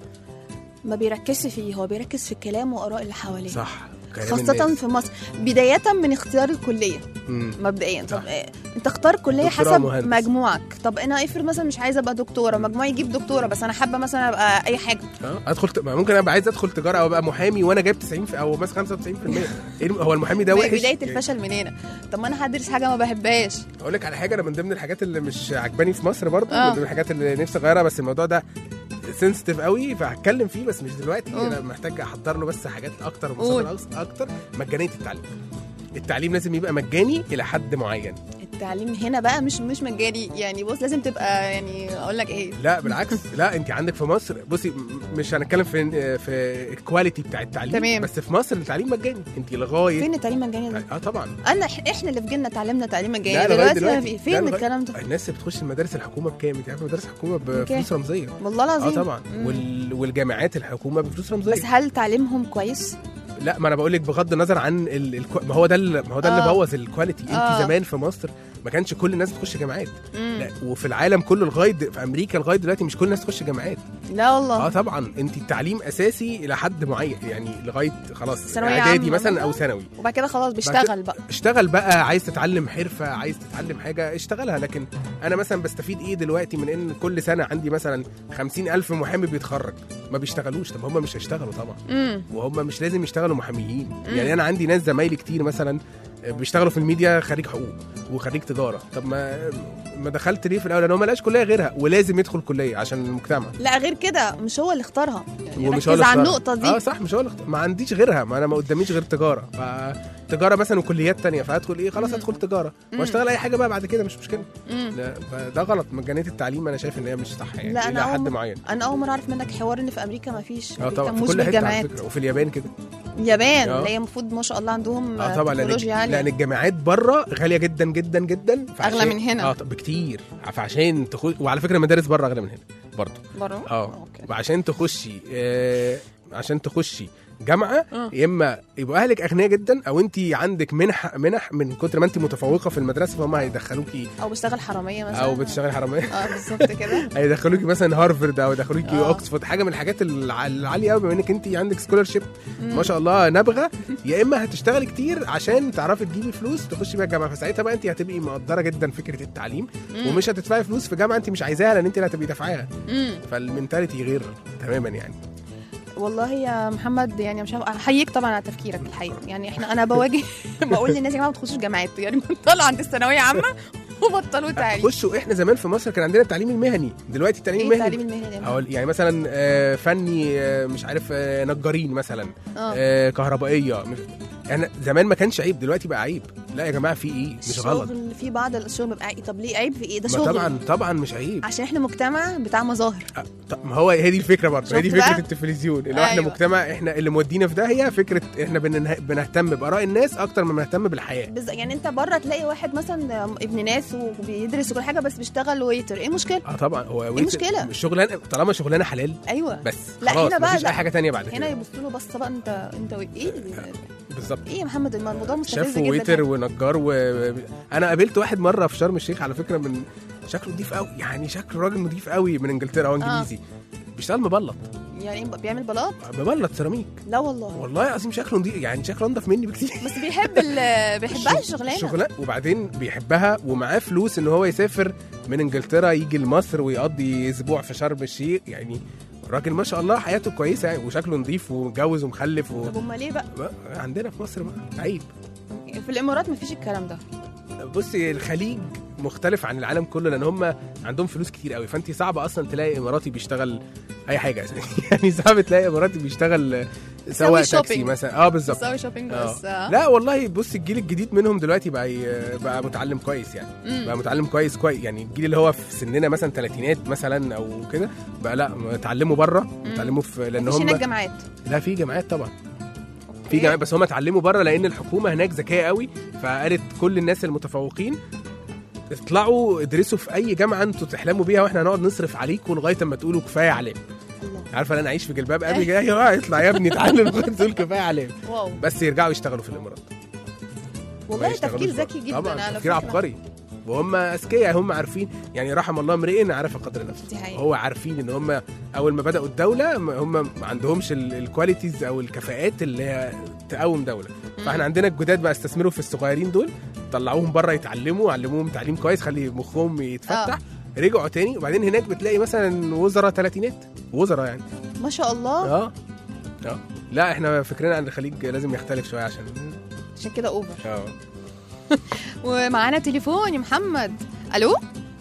ما بيركزش فيه هو بيركز في الكلام واراء اللي حواليه صح كلام خاصة الناس. في مصر بداية من اختيار الكلية مم. مبدئيا صح. طب إيه؟ انت اختار كلية دكتوراه حسب مهندس. مجموعك طب انا افرض مثلا مش عايزة ابقى دكتورة مجموعي يجيب دكتورة بس انا حابة مثلا ابقى اي حاجة اه ادخل ت... ما ممكن ابقى عايز ادخل تجاره او ابقى محامي وانا جايب 90 في... او مثلا 95% ايه الم- هو المحامي ده ما وحش هي بداية الفشل من هنا طب ما انا هدرس حاجة ما بحبهاش اقول لك على حاجه انا من ضمن الحاجات اللي مش عجباني في مصر برضه آه. من ضمن الحاجات اللي نفسي اغيرها بس الموضوع ده سنسيتيف قوي فهتكلم فيه بس مش دلوقتي قول. انا محتاج احضر له بس حاجات اكتر قول. ومصادر أكس- اكتر مجانيه التعليم التعليم لازم يبقى مجاني الى حد معين التعليم هنا بقى مش مش مجاني يعني بص لازم تبقى يعني اقول لك ايه لا بالعكس لا انت عندك في مصر بصي م- مش هنتكلم في في الكواليتي بتاع التعليم تمام. بس في مصر التعليم مجاني انت لغايه فين التعليم مجاني ده؟ اه طبعا انا احنا اللي في جيلنا اتعلمنا تعليم مجاني لا، لغاية دلوقتي, ما دلوقتي. في لا، فين لغاية- الكلام ده الناس بتخش المدارس الحكومه بكام انت عارفه مدارس الحكومه بكام؟ بفلوس رمزيه والله اه العظيم طبعا مم. وال... والجامعات الحكومه بفلوس رمزيه بس هل تعليمهم كويس؟ لا ما انا بقول لك بغض النظر عن ال... ال... ما هو ده ال... ما هو ده اللي آه. بوظ الكواليتي انت آه. زمان في مصر ما كانش كل الناس بتخش جامعات مم. لا وفي العالم كله لغايه د- في امريكا لغايه دلوقتي مش كل الناس تخش جامعات لا والله اه طبعا انت التعليم اساسي الى حد معين يعني لغايه خلاص ثانوية اعدادي عامة مثلا او مثلاً؟ ثانوي وبعد كده خلاص بيشتغل بقى اشتغل بقى عايز تتعلم حرفه عايز تتعلم حاجه اشتغلها لكن انا مثلا بستفيد ايه دلوقتي من ان كل سنه عندي مثلا خمسين الف محامي بيتخرج ما بيشتغلوش طب هم مش هيشتغلوا طبعا امم وهم مش لازم يشتغلوا محاميين يعني انا عندي ناس زمايلي كتير مثلا بيشتغلوا في الميديا خريج حقوق وخريج تجاره طب ما ما دخلت ليه في الاول لان هو ما لقاش كليه غيرها ولازم يدخل كليه عشان المجتمع لا غير كده مش هو اللي اختارها يعني ومش ركز هو اللي على اختار. النقطة دي اه صح مش هو اللي اختار. ما عنديش غيرها ما انا ما قداميش غير تجاره فتجاره مثلا وكليات تانية فادخل ايه خلاص ادخل تجاره واشتغل اي حاجه بقى بعد كده مش مشكله مم. لا فده غلط مجانيه التعليم انا شايف ان هي مش صح يعني لا، أنا الى حد أول- معين انا اول مرة اعرف منك حوار ان في امريكا ما فيش ما اه طبعا في بيهتموش كل حته على بالجامعات فكره وفي اليابان كده اليابان آه. اللي هي المفروض ما شاء الله عندهم اه طبعا لان تكنولوجيا عالية لان الجامعات بره غاليه جدا جدا جدا فعشان- أغلى من هنا. اه طب بكتير فعشان تخش وعلى فكره المدارس بره اغلى من هنا برضه بره اه اوكي وعشان تخشي آه عشان تخشي جامعه آه. يا اما يبقوا اهلك اغنياء جدا او انت عندك منح منح من كتر ما انت متفوقه في المدرسه فهم هيدخلوكي او بشتغل حرامية مثلا او بتشتغلي حراميه اه بالظبط كده هيدخلوكي مثلا هارفرد او يدخلوكي آه. اوكسفورد حاجه من الحاجات الع- العاليه قوي بما انك انت عندك سكولرشيب ما شاء الله نابغه يا اما هتشتغلي كتير عشان تعرفي تجيبي فلوس تخشي بيها الجامعه فساعتها بقى انت هتبقي مقدره جدا فكره التعليم ومش هتدفعي فلوس في جامعه انت مش عايزاها لان انت اللي هتبقي دافعاها امم فالمنتاليتي غير تماما يعني والله يا محمد يعني مش عارف احييك طبعا على تفكيرك الحقيقه يعني احنا انا بواجه بقول للناس يا جماعه ما تخشوش جامعات يعني بطلوا عند الثانويه عامه وبطلوا تعليم خشوا احنا زمان في مصر كان عندنا التعليم المهني دلوقتي التعليم ايه المهني التعليم المهني ده هقول يعني مثلا آه، فني آه، مش عارف آه، نجارين مثلا اه آه، كهربائيه مش- يعني زمان ما كانش عيب دلوقتي بقى عيب لا يا جماعه في ايه مش غلط الشغل في بعض الشغل بيبقى عيب. طب ليه عيب في ايه ده ما شغل طبعا طبعا مش عيب عشان احنا مجتمع بتاع مظاهر أه، طب ما هو هي دي الفكره برضه هي دي شفت فكره بقى؟ التلفزيون اللي هو احنا أيوة. مجتمع احنا اللي مودينا في داهيه فكره احنا بننه- بنهتم باراء الناس اكتر ما بنهتم بالحياه بز... يعني انت بره تلاقي واحد مثلا ابن ناس وبيدرس وكل حاجه بس بيشتغل ويتر ايه المشكله اه طبعا هو ويت- المشكلة؟ الشغلانه طالما شغلانه حلال ايوه بس لا، خلاص هنا بقى مفيش لا. اي حاجه تانية بعد هنا كده يبصوا له بصه بقى انت انت و- ايه بالظبط ايه يا محمد الموضوع مستفز شاف جدا ويتر يعني. ونجار و... انا قابلت واحد مره في شرم الشيخ على فكره من شكله نضيف قوي يعني شكله راجل نضيف قوي من انجلترا او انجليزي بيشتغل مبلط يعني إيه بيعمل بلاط مبلط سيراميك لا والله والله العظيم شكله نضيف يعني شكله انضف مني بكتير بس بيحب ال... بيحبها الشغلانه شغلانه وبعدين بيحبها ومعاه فلوس ان هو يسافر من انجلترا يجي لمصر ويقضي اسبوع في شرم الشيخ يعني الراجل ما شاء الله حياته كويسه يعني وشكله نضيف ومتجوز ومخلف و... طب امال ليه بقى بقى عندنا في مصر بقى عيب في الامارات مفيش الكلام ده بصي الخليج مختلف عن العالم كله لان هم عندهم فلوس كتير قوي فانت صعب اصلا تلاقي اماراتي بيشتغل اي حاجه يعني صعب تلاقي اماراتي بيشتغل سواق تاكسي shopping. مثلا اه بالظبط تسوي شوبينج بس آه. آه. لا والله بص الجيل الجديد منهم دلوقتي بقى ي- بقى متعلم كويس يعني مم. بقى متعلم كويس كويس يعني الجيل اللي هو في سننا مثلا ثلاثينات مثلا او كده بقى لا اتعلموا بره اتعلموا في لان مفيش هناك هم جامعات لا في جامعات طبعا في أوكي. جامعات بس هم اتعلموا بره لان الحكومه هناك ذكيه قوي فقالت كل الناس المتفوقين اطلعوا ادرسوا في اي جامعه انتوا تحلموا بيها واحنا هنقعد نصرف عليكم لغايه اما تقولوا كفايه علام الله. عارفه انا اعيش في جلباب ابي جاي ايوه اطلع يا ابني اتعلم لغايه تقول كفايه علام واو بس يرجعوا يشتغلوا في الامارات والله ما يشتغلوش تفكير بره. ذكي جدا طبعا على تفكير فكرة. عبقري وهم اذكياء هم عارفين يعني رحم الله امرئ عرف قدر نفسه دي حقيقة. هو عارفين ان هم اول ما بداوا الدوله م- هم ما عندهمش ال- الكواليتيز او الكفاءات اللي هي تقوم دوله فاحنا عندنا الجداد بقى استثمروا في الصغيرين دول طلعوهم بره يتعلموا علموهم تعليم كويس خلي مخهم يتفتح رجعوا تاني وبعدين هناك بتلاقي مثلا وزراء ثلاثينات وزراء يعني ما شاء الله اه اه لا احنا فكرنا عن الخليج لازم يختلف شويه عشان عشان كده اوفر اه ومعانا تليفون يا محمد الو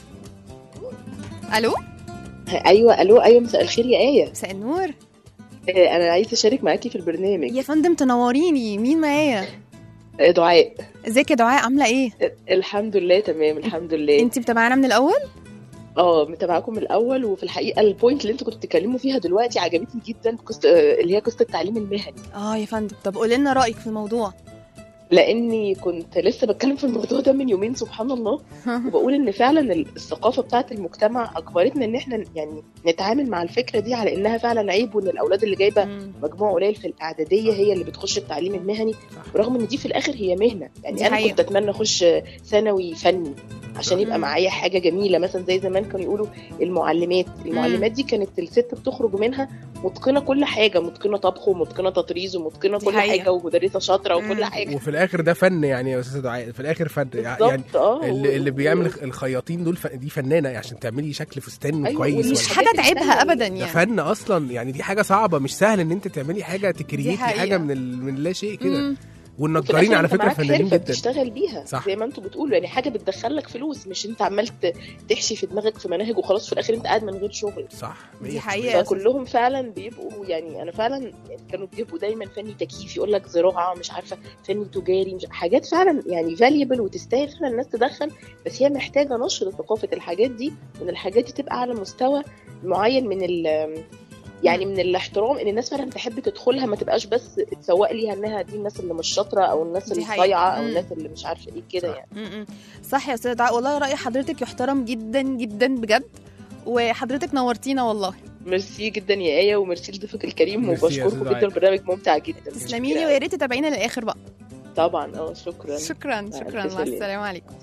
الو ايوه الو ايوه مساء الخير يا ايه مساء النور آه، انا عايزه اشارك معاكي في البرنامج يا فندم تنوريني مين معايا آه، دعاء ازيك يا دعاء عامله ايه آه، الحمد لله تمام الحمد لله انت متابعانا من الاول اه متابعاكم من الاول وفي الحقيقه البوينت اللي انتوا كنتوا بتتكلموا فيها دلوقتي عجبتني جدا قصه آه، اللي هي قصه التعليم المهني اه يا فندم طب قولي لنا رايك في الموضوع لاني كنت لسه بتكلم في الموضوع ده من يومين سبحان الله وبقول ان فعلا الثقافه بتاعت المجتمع اجبرتنا ان احنا يعني نتعامل مع الفكره دي على انها فعلا عيب وان الاولاد اللي جايبه مم. مجموع قليل في الاعداديه هي اللي بتخش التعليم المهني برغم ان دي في الاخر هي مهنه دي يعني انا حقيقة. كنت اتمنى اخش ثانوي فني عشان يبقى مم. معايا حاجه جميله مثلا زي زمان كانوا يقولوا المعلمات المعلمات دي كانت الست بتخرج منها متقنه كل حاجه متقنه طبخ ومتقنه تطريز ومتقنه دي كل حقيقة. حاجه ومدرسه شاطره مم. وكل حاجه وفي الاخر ده فن يعني يا استاذ دعاء في الاخر فن يعني بالظبط اه اللي, اللي و- بيعمل الخياطين دول ف... دي فنانه عشان تعملي شكل فستان أيوة، كويس والمش مش ولا- حاجه الحاجات تعبها السهلة ابدا ده يعني فن اصلا يعني دي حاجه صعبه مش سهل ان انت تعملي حاجه تكريتي حقيقة. حاجه من ال... من لا شيء كده مم. وفي والنجارين الآخر على أنت فكره معاك فنانين حرفة جدا بتشتغل بيها صح. زي ما انتوا بتقولوا يعني حاجه بتدخل لك فلوس مش انت عمال ت- تحشي في دماغك في مناهج وخلاص في الاخر انت قاعد من غير شغل صح دي 100%. حقيقة. يا فكلهم فعلا بيبقوا يعني انا فعلا يعني كانوا بيبقوا دايما فني تكييف يقول لك زراعه مش عارفه فني تجاري مش حاجات فعلا يعني فاليبل وتستاهل فعلا الناس تدخل بس هي محتاجه نشر ثقافه الحاجات دي وان الحاجات دي تبقى على مستوى معين من ال يعني من الاحترام ان الناس فعلا تحب تدخلها ما تبقاش بس تسوق ليها انها دي الناس اللي مش شاطره او الناس دي اللي حقيقة. صايعه او مم. الناس اللي مش عارفه ايه كده صح. يعني م-م. صح يا استاذ دعاء والله راي حضرتك يحترم جدا جدا بجد وحضرتك نورتينا والله ميرسي جدا يا ايه وميرسي لضيفك الكريم ميرسي يا وبشكركم أستاذ جدا البرنامج ممتع جدا تسلمي لي ويا ريت تتابعينا للاخر بقى طبعا اه شكرا شكرا مع شكرا ألف مع سلامة. السلامه عليكم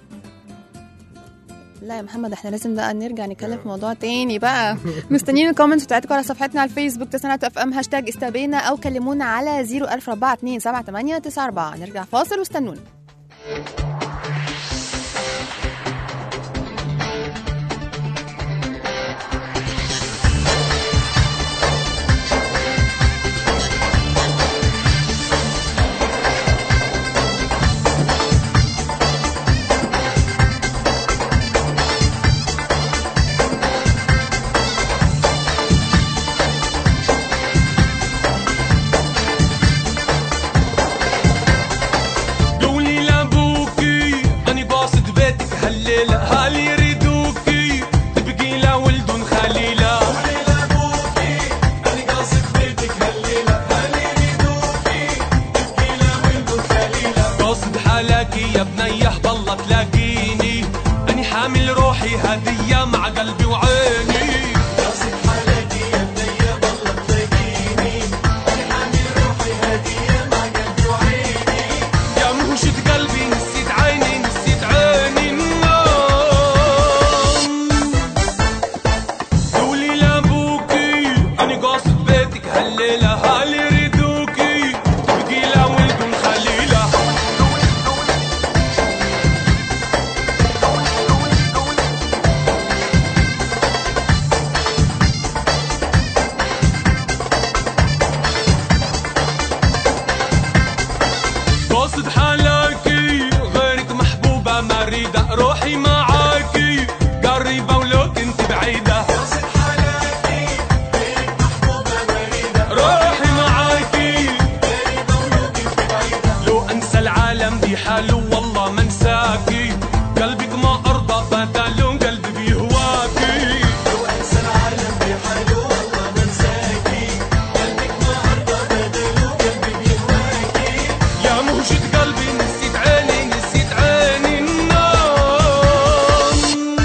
لا يا محمد احنا لازم بقى نرجع نتكلم في موضوع تاني بقى مستنيين الكومنتس بتاعتكم على صفحتنا على الفيسبوك تسعينات اف ام هاشتاج استبينا او كلمونا على 004278894 نرجع فاصل واستنونا قولي لابوك حامل روحي هدية مع قلبي وعيني يا مهجة قلبي نسيت عيني نسيت عيني النوم قولي لابوكي اني قاصد بيتك هالليلة هالي ريدوكي تبقي لا ولد خليلة قاصد حالاكي غيرك محبوبة مريدة روحي معاكي قريبة ولو كنت بعيدة روحي معاكي لو انسى العالم بحاله والله ما انساكي قلبك ما ارضى بداله قلبي بيهواكي لو انسى العالم بحاله والله ما انساكي قلبك ما ارضى بداله قلبي بيهواكي يا موجة قلبي نسيت عيني نسيت عيني النوم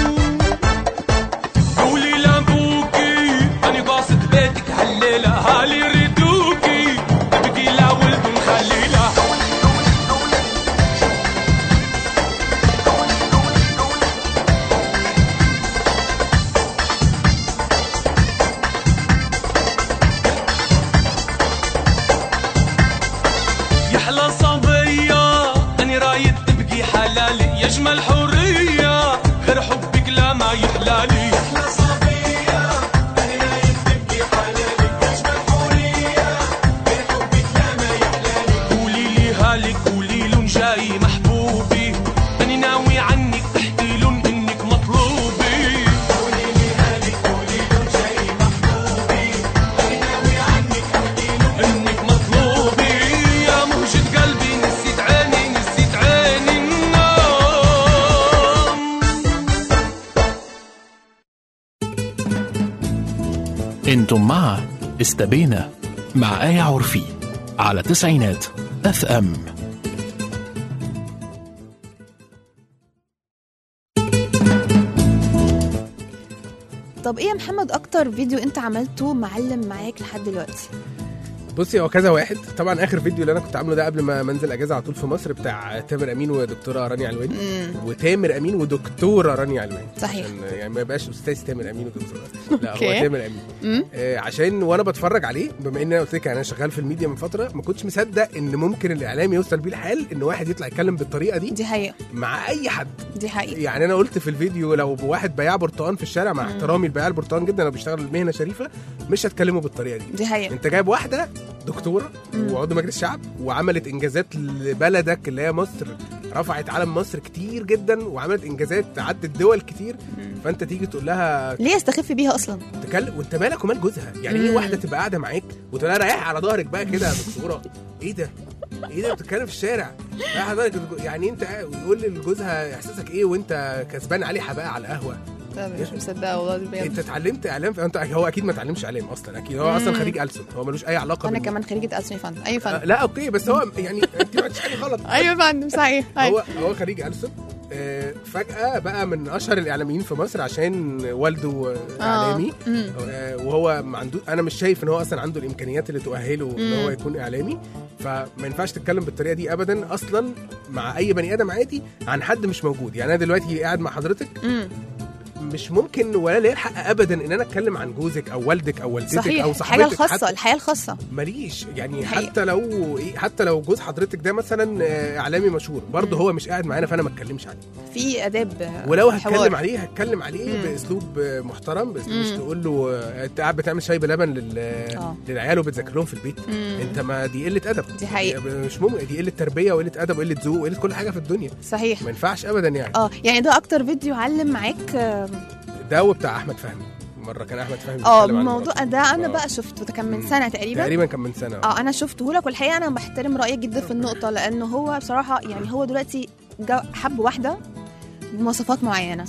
قولي لابوكي اني قاصد بيتك هالليلة هالي ريدوكي تبقي لا ولد خليلة يحلى صبية أني رايد تبقي حلالي يجمل حرية غير حبك لا ما يحلالي يحلى صبية أني رايد تبقي حلالي يجمل حرية غير حبك لا ما يحلالي قولي لي هالك قولي لهم جاي محبوبي أني ناوي عنك تحكي لهم إنك مطلوبي قولي لي هالك قولي لهم جاي محبوبي أني ناوي عنك تحكي لهم إنك مطلوبي يا مهجة قلبي نسيت عيني نسيت عيني النوم انتم مع استبينا مع آية عرفي على تسعينات اف ام طب ايه يا محمد اكتر فيديو انت عملته معلم معاك لحد دلوقتي بصي هو كذا واحد طبعا اخر فيديو اللي انا كنت عامله ده قبل ما منزل اجازه على طول في مصر بتاع تامر امين ودكتوره رانيا علواني وتامر امين ودكتوره رانيا علواني صحيح. عشان يعني ما يبقاش استاذ تامر امين ودكتوره لا هو أوكي. تامر امين مم. آه عشان وانا بتفرج عليه بما ان انا قلت لك انا شغال في الميديا من فتره ما كنتش مصدق ان ممكن الاعلام يوصل بيه الحال ان واحد يطلع يتكلم بالطريقه دي دي حقيقه مع اي حد دي حقيقه يعني انا قلت في الفيديو لو واحد بياع برتقان في الشارع مع احترامي لبياع البرتقان جدا لو بيشتغل مهنه شريفه مش هتكلمه بالطريقه دي دي حقيقه انت جايب واحده دكتوره وعضو مجلس شعب وعملت انجازات لبلدك اللي هي مصر رفعت علم مصر كتير جدا وعملت انجازات عدت دول كتير فانت تيجي تقول لها ليه استخف بيها اصلا تكلم وانت مالك ومال جوزها يعني ايه مم. واحده تبقى قاعده معاك وتقول لها ريح على ظهرك بقى كده يا دكتوره ايه ده ايه ده بتتكلم في الشارع ريح على ظهرك يعني انت ويقول لجوزها احساسك ايه وانت كسبان عليه حبايه على القهوه طب مش مصدقه والله بجد انت اتعلمت اعلام انت هو اكيد ما اتعلمش اعلام اصلا اكيد هو اصلا مم. خريج ألسن هو ملوش اي علاقه انا بال- كمان خريجه ألسن فن ايوه آه، فن لا اوكي بس هو يعني انت ما عملتش حاجه غلط ايوه فن صحيح هو أيوة. هو خريج ألسن آه، فجأة بقى من أشهر الإعلاميين في مصر عشان والده آه، إعلامي مم. آه، وهو ما عنده أنا مش شايف إن هو أصلا عنده الإمكانيات اللي تؤهله إن مم. هو يكون إعلامي فما ينفعش تتكلم بالطريقة دي أبدا أصلا مع أي بني آدم عادي عن حد مش موجود يعني أنا دلوقتي قاعد مع حضرتك مم. مش ممكن ولا ليا الحق ابدا ان انا اتكلم عن جوزك او والدك او والدتك صحيح او الحاجه صاحبتك الخاصه حتى الحياه الخاصه ماليش يعني حقيقة. حتى لو إيه حتى لو جوز حضرتك ده مثلا آه، اعلامي مشهور برضه هو مش قاعد معانا فانا ما اتكلمش عليه في اداب ولو حوار. هتكلم عليه هتكلم عليه مم. باسلوب آه، محترم بس مش مم. تقول له آه، انت قاعد بتعمل شاي بلبن لل... آه. للعيال وبتذاكر لهم في البيت مم. انت ما دي قله ادب دي حقيقة. مش ممكن دي قله تربيه وقله ادب وقله ذوق وقله كل حاجه في الدنيا صحيح ما ينفعش ابدا يعني اه يعني ده اكتر فيديو علم معاك آه، ده وبتاع احمد فهمي مره كان احمد فهمي اه بيتكلم عن الموضوع مراته. ده انا آه. بقى شفته ده كان من مم. سنه تقريبا تقريبا كان من سنه اه انا شفته لك والحقيقه انا بحترم رايك جدا في النقطه لانه هو بصراحه يعني هو دلوقتي جا- حب واحده بمواصفات معينه صح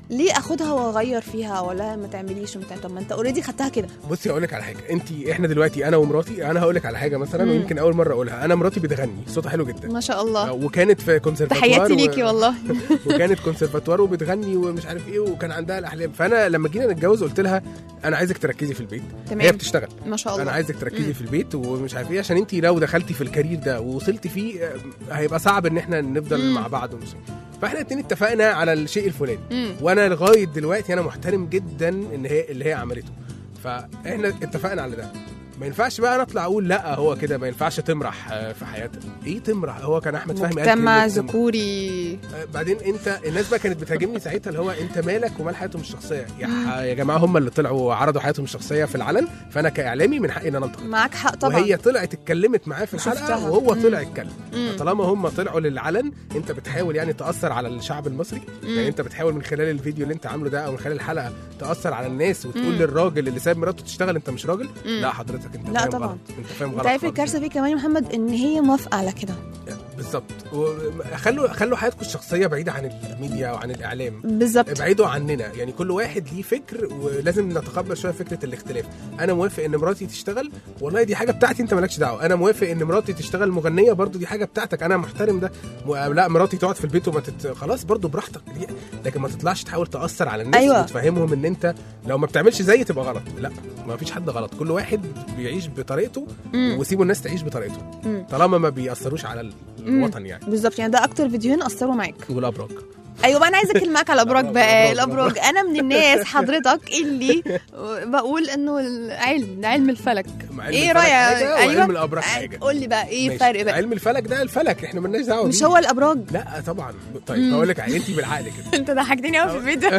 ليه اخدها واغير فيها ولا ما تعمليش ومتع... طب ما انت اوريدي خدتها كده بصي هقول لك على حاجه انت احنا دلوقتي انا ومراتي انا هقول لك على حاجه مثلا مم. ويمكن اول مره اقولها انا مراتي بتغني صوتها حلو جدا ما شاء الله وكانت في كونسرفاتوار تحياتي و- ليكي والله وكانت كونسرفاتوار وبتغني ومش عارف ايه وكان عندها الاحلام فانا لما جينا نتجوز قلت لها انا عايزك تركزي في البيت هي تمام بتشتغل ما شاء انا الله عايزك تركزي مم. في البيت ومش عارف ايه عشان انت لو دخلتي في الكارير ده ووصلتي فيه آه، هيبقى صعب ان احنا نفضل مم. مع بعض ومش فاحنا الاتنين اتفقنا على الشيء الفلاني مم. وانا لغايه دلوقتي انا محترم جدا ان هي اللي هي عملته فاحنا اتفقنا على ده ما ينفعش بقى نطلع اقول لا هو كده ما ينفعش تمرح آه، في حياتها ايه تمرح هو كان احمد فهمي قال مجتمع كلمة تمرح. ذكوري آه، بعدين انت الناس بقى كانت بتهاجمني ساعتها اللي هو انت مالك ومال حياتهم الشخصيه يا, ح- يا جماعه هم اللي طلعوا عرضوا حياتهم الشخصيه في العلن فانا كاعلامي من حقي ان انا انتقد معاك حق طبعا وهي طلعت اتكلمت معاه في الحلقه شفتها. وهو مم. طلع اتكلم مم. طالما هم طلعوا للعلن انت بتحاول يعني تاثر على الشعب المصري مم. يعني انت بتحاول من خلال الفيديو اللي انت عامله ده او من خلال الحلقه تاثر على الناس وتقول مم. للراجل اللي ساب مراته تشتغل انت مش راجل مم. لا حضرتك انت لا فاهم طبعا. غلط انت فاهم غلط انت عارف خالص. الكارثه فيه كمان يا محمد ان هي موافقه على كده بالظبط وخلوا خلوا حياتكم الشخصيه بعيده عن الميديا وعن الاعلام بالظبط ابعدوا عننا يعني كل واحد ليه فكر ولازم نتقبل شويه فكره الاختلاف انا موافق ان مراتي تشتغل والله دي حاجه بتاعتي انت مالكش دعوه انا موافق ان مراتي تشتغل مغنيه برضو دي حاجه بتاعتك انا محترم ده م- لا مراتي تقعد في البيت وما تت... خلاص برضو براحتك دي... لكن ما تطلعش تحاول تاثر على الناس أيوة. وتفهمهم ان انت لو ما بتعملش زي تبقى غلط لا ما فيش حد غلط كل واحد بيعيش بطريقته مم. وسيبوا الناس تعيش بطريقته مم. طالما ما بيأثروش على الوطن يعني بالظبط يعني ده اكتر فيديوهين اثروا معاك والابراج ايوه بقى انا عايزه اتكلم معاك على الابراج الأبراج، بقى الأبراج، الابراج انا من الناس حضرتك اللي بقول انه العلم ده علم الفلك مع علم ايه الفلك رايك حاجة وعلم الأبراج حاجة. قول لي بقى ايه ماشي. الفرق بقى علم الفلك ده الفلك احنا مالناش دعوه مش بيه. هو الابراج لا طبعا طيب هقول لك انت بالعقل كده انت ضحكتني قوي في الفيديو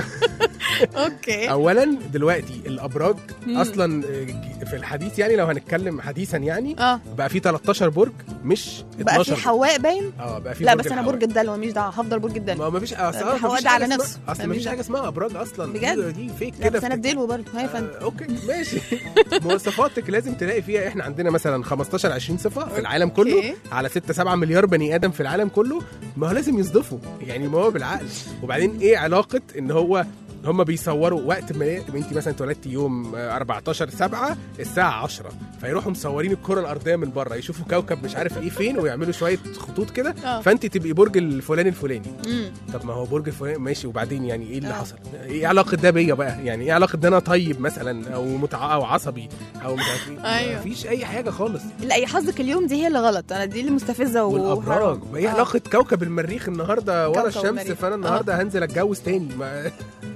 اوكي اولا دلوقتي الابراج مم. اصلا في الحديث يعني لو هنتكلم حديثا يعني اه بقى في 13 برج مش بقى 12 في حواء باين اه بقى في لا برج بس انا الحواء. برج الدلو ماليش دعوه هفضل برج الدلو ما ما فيش اصل ده آه، حواء مفيش ده حاجة على اسمها- نفسه. اصل ما ماليش فيش حاجه اسمها ابراج اصلا بجد؟ دي, دي فيك لا كده بس انا في- بديله برضه هاي فن آه، اوكي ماشي مواصفاتك لازم تلاقي فيها احنا عندنا مثلا 15 20 صفه في العالم كله أوكي. على 6 7 مليار بني ادم في العالم كله ما هو لازم يصدفوا يعني ما هو بالعقل وبعدين ايه علاقه ان هو هم بيصوروا وقت ما انت مثلا اتولدتي يوم آه، 14 7 الساعه 10 فيروحوا مصورين الكره الارضيه من بره يشوفوا كوكب مش عارف ايه فين ويعملوا شويه خطوط كده آه. فانت تبقي برج الفلاني الفلاني مم. طب ما هو برج الفلاني ماشي وبعدين يعني ايه اللي آه. حصل؟ ايه علاقه ده بيا بقى؟ يعني ايه علاقه ده انا طيب مثلا او متع او عصبي او مش عارف ايه؟ أيوه. مفيش اي حاجه خالص لا يا حظك اليوم دي هي اللي غلط انا دي اللي مستفزه والابراج وحرام. ما ايه آه. علاقه كوكب المريخ النهارده ورا كوكب الشمس المريخ. فانا النهارده هنزل اتجوز تاني ما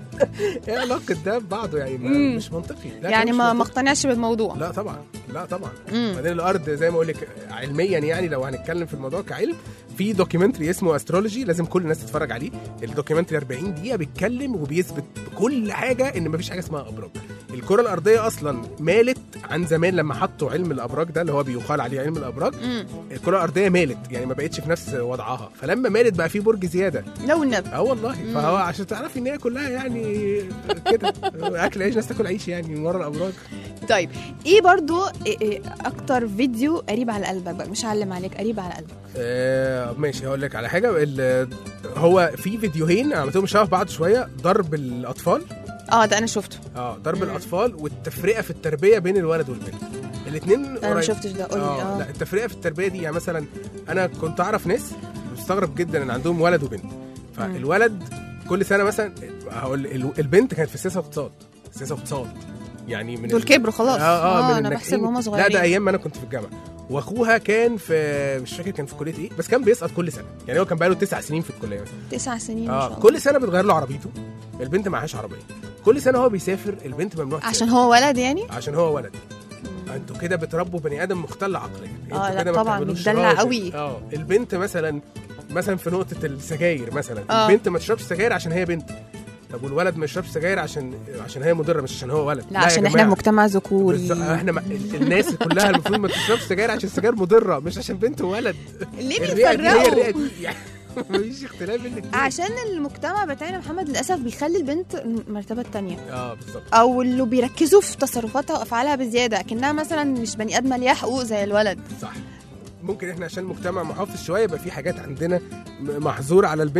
ايه علاقه ده ببعضه يعني ما مم. مش منطقي لا يعني مش ما ما منطقي. اقتنعش بالموضوع لا طبعا لا طبعا مم. بعدين الارض زي ما اقول لك علميا يعني لو هنتكلم في الموضوع كعلم في دوكيومنتري اسمه استرولوجي لازم كل الناس تتفرج عليه الدوكيومنتري 40 دقيقه بيتكلم وبيثبت بكل حاجه ان مفيش حاجه اسمها ابراج الكره الارضيه اصلا مالت عن زمان لما حطوا علم الابراج ده اللي هو بيقال عليه علم الابراج مم. الكره الارضيه مالت يعني ما بقتش في نفس وضعها فلما مالت بقى في برج زياده لو النبي اه والله فهو عشان تعرفي ان هي كلها يعني كده اكل عيش ناس تاكل عيش يعني من ورا الابراج طيب ايه برضو إيه إيه اكتر فيديو قريب على قلبك بقى مش علم عليك قريب على قلبك آه ماشي هقول لك على حاجه ال- هو في فيديوهين عملتهم شبه بعض شويه ضرب الاطفال اه ده انا شفته اه ضرب مم. الاطفال والتفرقه في التربيه بين الولد والبنت الاثنين انا ما شفتش ده قول لي اه لا اه التفرقه في التربيه دي يعني مثلا انا كنت اعرف ناس مستغرب جدا ان عندهم ولد وبنت فالولد كل سنه مثلا هقول ال- البنت كانت في سياسه واقتصاد سياسه واقتصاد يعني من دول ال- كبروا خلاص اه اه, من انا الناجحين. بحسبهم هم لا صغيرين ده ايام ما انا كنت في الجامعه واخوها كان في مش فاكر كان في كليه ايه بس كان بيسقط كل سنه يعني هو كان بقاله تسع سنين في الكليه مثلا تسع سنين ما اه شاء الله كل سنه بتغير له عربيته البنت معهاش عربيه كل سنه هو بيسافر البنت ممنوع تسافر. عشان هو ولد يعني عشان هو ولد انتوا كده بتربوا بني ادم مختل عقليا آه، انتوا لا كده ما طبعاً، بتعملوش متدلع راجل. قوي. اه البنت مثلا مثلا في نقطه السجاير مثلا آه. البنت ما تشربش سجاير عشان هي بنت طب والولد ما يشربش سجاير عشان عشان هي مضره مش عشان هو ولد لا يا عشان احنا جماعة. مجتمع ذكوري بالظبط، احنا ما... ال- الناس كلها المفروض ما تشربش سجاير عشان السجاير مضره مش عشان بنت وولد ليه الرئه دي هي الرئه بيفرقوا دي يعني مفيش اختلاف بين الاتنين. عشان المجتمع بتاعنا محمد للاسف بيخلي البنت المرتبه الثانيه اه بالظبط او اللي بيركزوا في تصرفاتها وافعالها بزياده كانها مثلا مش بني ادمه ليها حقوق زي الولد صح ممكن احنا عشان مجتمع محافظ شويه يبقى في حاجات عندنا م- محظور على البنت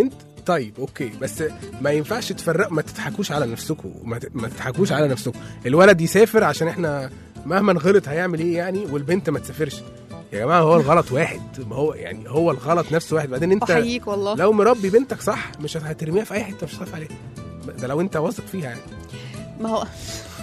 طيب اوكي بس ما ينفعش تفرق ما تضحكوش على نفسكم ما, ت- ما تضحكوش على نفسكم الولد يسافر عشان احنا مهما غلط هيعمل ايه يعني والبنت ما تسافرش يا جماعه هو الغلط واحد ما هو يعني هو الغلط نفسه واحد بعدين انت احييك والله لو مربي بنتك صح مش هترميها في اي حته مش هتخاف عليها ده لو انت واثق فيها يعني ما هو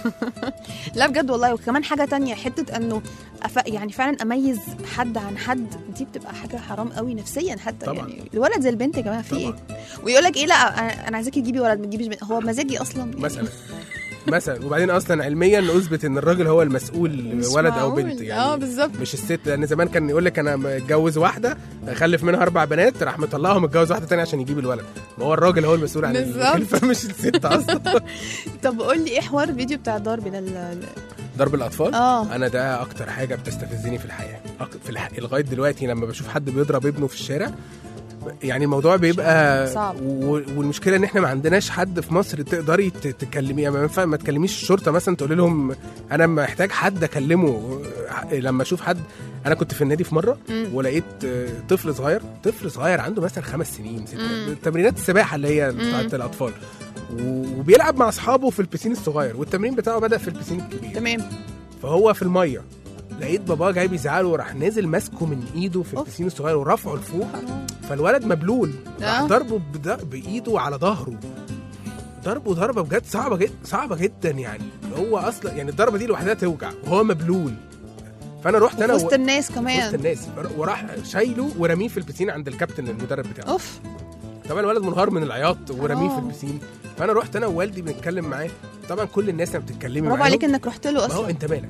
لا بجد والله وكمان حاجه تانية حته انه أف... يعني فعلا اميز حد عن حد دي بتبقى حاجه حرام قوي نفسيا حتى طبعاً. يعني الولد زي البنت يا جماعه في ايه طبعاً. ويقول لك ايه لا انا أنا عايزاكي تجيبي ولد ما تجيبيش بنت هو مزاجي اصلا يعني مثلا مثلا وبعدين اصلا علميا اثبت ان الراجل هو المسؤول مش ولد او معقول. بنت يعني اه بالظبط مش الست لان زمان كان يقول لك انا متجوز واحده خلف منها اربع بنات راح مطلعهم متجوز واحده تانية عشان يجيب الولد ما هو الراجل هو المسؤول عن بالظبط. الخلفه مش الست اصلا طب قول لي ايه حوار الفيديو بتاع الضرب ده ال- ضرب الاطفال اه انا ده اكتر حاجه بتستفزني في الحياه أك- في الح... لغايه دلوقتي لما بشوف حد بيضرب ابنه في الشارع يعني الموضوع بيبقى صعب. و... والمشكله ان احنا ما عندناش حد في مصر تقدري ت- تكلميه يعني ما ينفع ما تكلميش الشرطه مثلا تقولي لهم انا محتاج حد اكلمه لما اشوف حد انا كنت في النادي في مره مم. ولقيت آه، طفل صغير طفل صغير عنده مثلا خمس سنين ست مم. تمرينات السباحه اللي هي بتاعت الاطفال و- وبيلعب مع اصحابه في البسين الصغير والتمرين بتاعه بدا في البسين الكبير تمام فهو في الميه لقيت باباه جاي بيزعله وراح نازل ماسكه من ايده في أوف. البسين الصغير ورفعه لفوق فالولد مبلول راح آه. ضربه بد- بايده على ظهره ضربه ضربه بجد صعبه جدا صعبه جدا يعني هو اصلا يعني الضربه دي لوحدها توجع وهو مبلول فانا رحت انا وسط و- الناس وسط كمان الناس وراح شايله ورميه في البسين عند الكابتن المدرب بتاعه اوف طبعا الولد منهار من العياط ورميه في آه. البسين فانا رحت انا ووالدي بنتكلم معاه طبعا كل الناس لما بتتكلمي برافو معاهم عليك انك رحت له ما هو اصلا انت مالك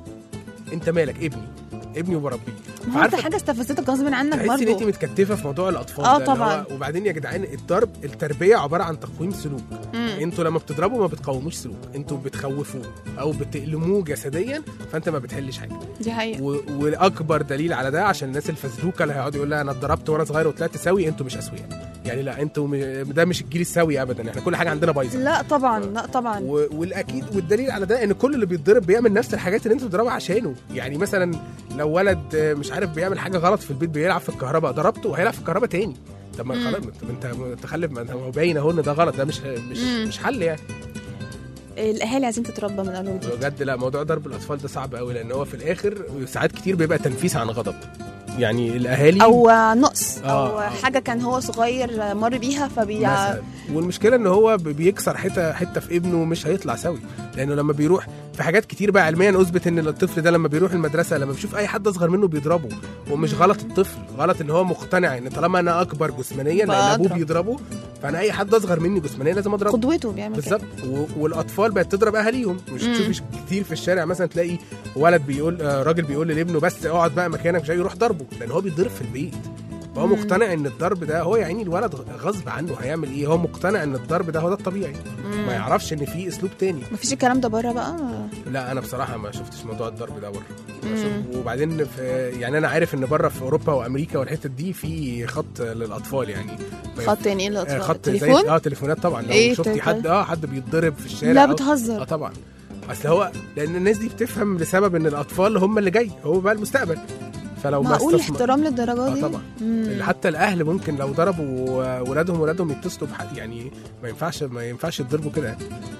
انت مالك ابني ابني وبربيه ما هو انت حاجه استفزتك غصب عنك تحسي ان انت برضه متكتفه في موضوع الاطفال آه ده اللي طبعاً. هو وبعدين يا جدعان الضرب التربيه عباره عن تقويم سلوك مم. انتوا لما بتضربوا ما بتقوموش سلوك انتوا بتخوفوه او بتألموه جسديا فانت ما بتحلش حاجه دي حقيقه و... والاكبر دليل على ده عشان الناس الفزلوكه اللي هيقعدوا يقول لها انا اتضربت وانا صغير وطلعت سوي انتوا مش اسوياء يعني لا انتوا م... ده مش الجيل السوي ابدا احنا كل حاجه عندنا بايظه لا طبعا لا طبعا و... والاكيد والدليل على ده ان كل اللي بيتضرب بيعمل نفس الحاجات اللي انت بتضربها عشانه يعني مثلا لو ولد آه، مش عارف بيعمل حاجه غلط في البيت بيلعب في الكهرباء ضربته وهيلعب في الكهرباء تاني طب ما مم. خلاص طب انت متخلف ما هو باين اهو ان ده غلط ده مش مش مم. مش حل يعني الاهالي عايزين تتربى من اول وجديد بجد لا موضوع ضرب الاطفال ده صعب قوي لان هو في الاخر ساعات كتير بيبقى تنفيس عن غضب يعني الاهالي او نقص او آه. حاجه كان هو صغير مر بيها فبي مثلا والمشكله ان هو ب- بيكسر حته حته في ابنه مش هيطلع سوي لانه لما بيروح في حاجات كتير بقى علميا اثبت ان الطفل ده لما بيروح المدرسه لما بيشوف اي حد اصغر منه بيضربه ومش غلط الطفل غلط ان هو مقتنع ان طالما انا اكبر جسمانيا لان ابوه بضرب. بيضربه فانا اي حد اصغر مني جسمانيا لازم اضربه قدوته بيعمل كده بالظبط و- والاطفال بقت تضرب اهاليهم مش مم. تشوفي كتير في الشارع مثلا تلاقي ولد بيقول آه، راجل بيقول لابنه بس اقعد بقى مكانك مش يروح ضربه لان هو بيتضرب في البيت فهو مم. مقتنع ان الضرب ده هو يعني الولد غصب عنه هيعمل ايه هو مقتنع ان الضرب ده هو ده الطبيعي مم. ما يعرفش ان في اسلوب تاني مفيش الكلام ده بره بقى لا انا بصراحه ما شفتش موضوع الضرب ده بره مم. بشوف- وبعدين في يعني انا عارف ان بره في اوروبا وامريكا والحتت دي في خط للاطفال يعني خط يعني ايه آه، الاطفال خط زي تليفون اه تليفونات طبعا لو إيه شفتي التليفون؟ حد اه حد بيتضرب في الشارع لا أو- اه بتهزر طبعا اصل هو لان الناس دي بتفهم لسبب ان الاطفال هم اللي جاي هو بقى المستقبل فلو ما معقول استثمر احترام للدرجه اه دي طبعا مم. حتى الاهل ممكن لو ضربوا ولادهم ولادهم يتصلوا بحق يعني ما ينفعش ما ينفعش يضربوا كده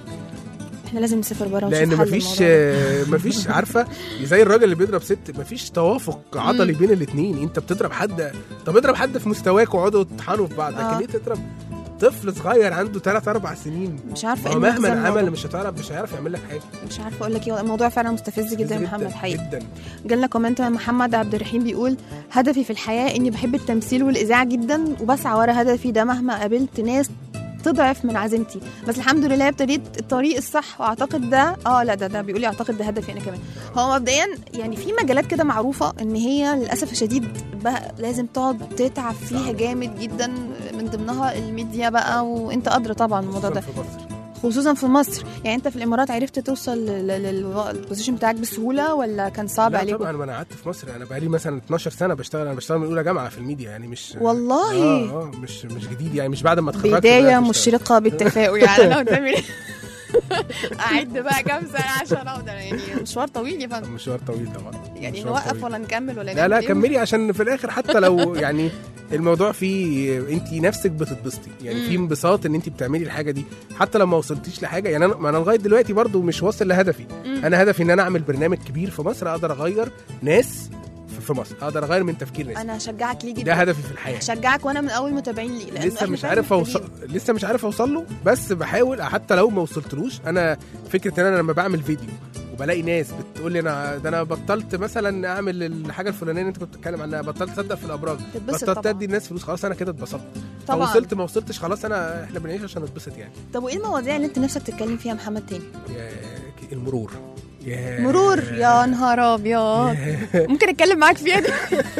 احنا لازم نسافر بره ونشوف لان حل مفيش للموضوع ده. مفيش عارفه زي الراجل اللي بيضرب ست مفيش توافق عضلي بين الاثنين انت بتضرب حد طب اضرب حد في مستواك وقعدوا تطحنوا في بعض لكن آه. ليه تضرب طفل صغير عنده 3 4 سنين مش عارفه ما ايه هو مهما المغزى من عمل الموضوع. مش هتعرف مش هيعرف يعمل لك حاجه مش عارفه اقول لك ايه الموضوع فعلا مستفز جدا يا محمد حقيقي جدا جالنا كومنت من محمد عبد الرحيم بيقول هدفي في الحياه اني بحب التمثيل والاذاعه جدا وبسعى ورا هدفي ده مهما قابلت ناس تضعف من عزيمتي بس الحمد لله ابتديت الطريق الصح واعتقد ده اه لا ده ده بيقول لي اعتقد ده هدفي انا كمان هو مبدئيا يعني في مجالات كده معروفه ان هي للاسف الشديد بقى لازم تقعد تتعب فيها صعب. جامد جدا من ضمنها الميديا بقى وانت ادرى طبعا الموضوع ده خصوصاً في مصر خصوصا في مصر يعني انت في الامارات عرفت توصل لل- لل- للبوزيشن بتاعك بسهوله ولا كان صعب لا عليك طبعا ما انا قعدت في مصر انا بقالي مثلا 12 سنه بشتغل انا بشتغل من اولى جامعه في الميديا يعني مش والله؟ اه اه مش مش جديد يعني مش بعد ما اتخرجت بدايه بدأت أشتغل. مشرقه بالتفاؤل يعني انا قدامي اعد بقى كام سنه عشان اقدر يعني مشوار طويل يا فندم مشوار طويل طبعا يعني مشوار نوقف طويل. ولا نكمل ولا لا نعمل لا إيه؟ كملي عشان في الاخر حتى لو يعني الموضوع فيه انت نفسك بتتبسطي يعني في مم. انبساط ان انت بتعملي الحاجه دي حتى لو ما وصلتيش لحاجه يعني انا ما انا لغايه دلوقتي برضو مش واصل لهدفي مم. انا هدفي ان انا اعمل برنامج كبير في مصر اقدر اغير ناس في- في مصر اقدر اغير من تفكير ناس انا هشجعك ليه ده جدا هدفي في الحياه هشجعك وانا من اول متابعين ليه لأنه لسه إحنا مش فعلاً عارف اوصل محتاجين. لسه مش عارف اوصل له بس بحاول حتى لو ما وصلتلوش انا فكره ان انا لما بعمل فيديو وبلاقي ناس بتقول لي انا ده انا بطلت مثلا اعمل الحاجه الفلانيه اللي انت كنت بتتكلم عنها بطلت اصدق في الابراج تتبسط بطلت طبعا ادي الناس فلوس خلاص انا كده اتبسطت طبعا فوصلت ما وصلتش خلاص انا احنا بنعيش عشان نتبسط يعني طب وايه المواضيع اللي انت نفسك تتكلم فيها محمد تاني يا ك- المرور يا مرور يا نهار ابيض ممكن اتكلم معاك فيها دي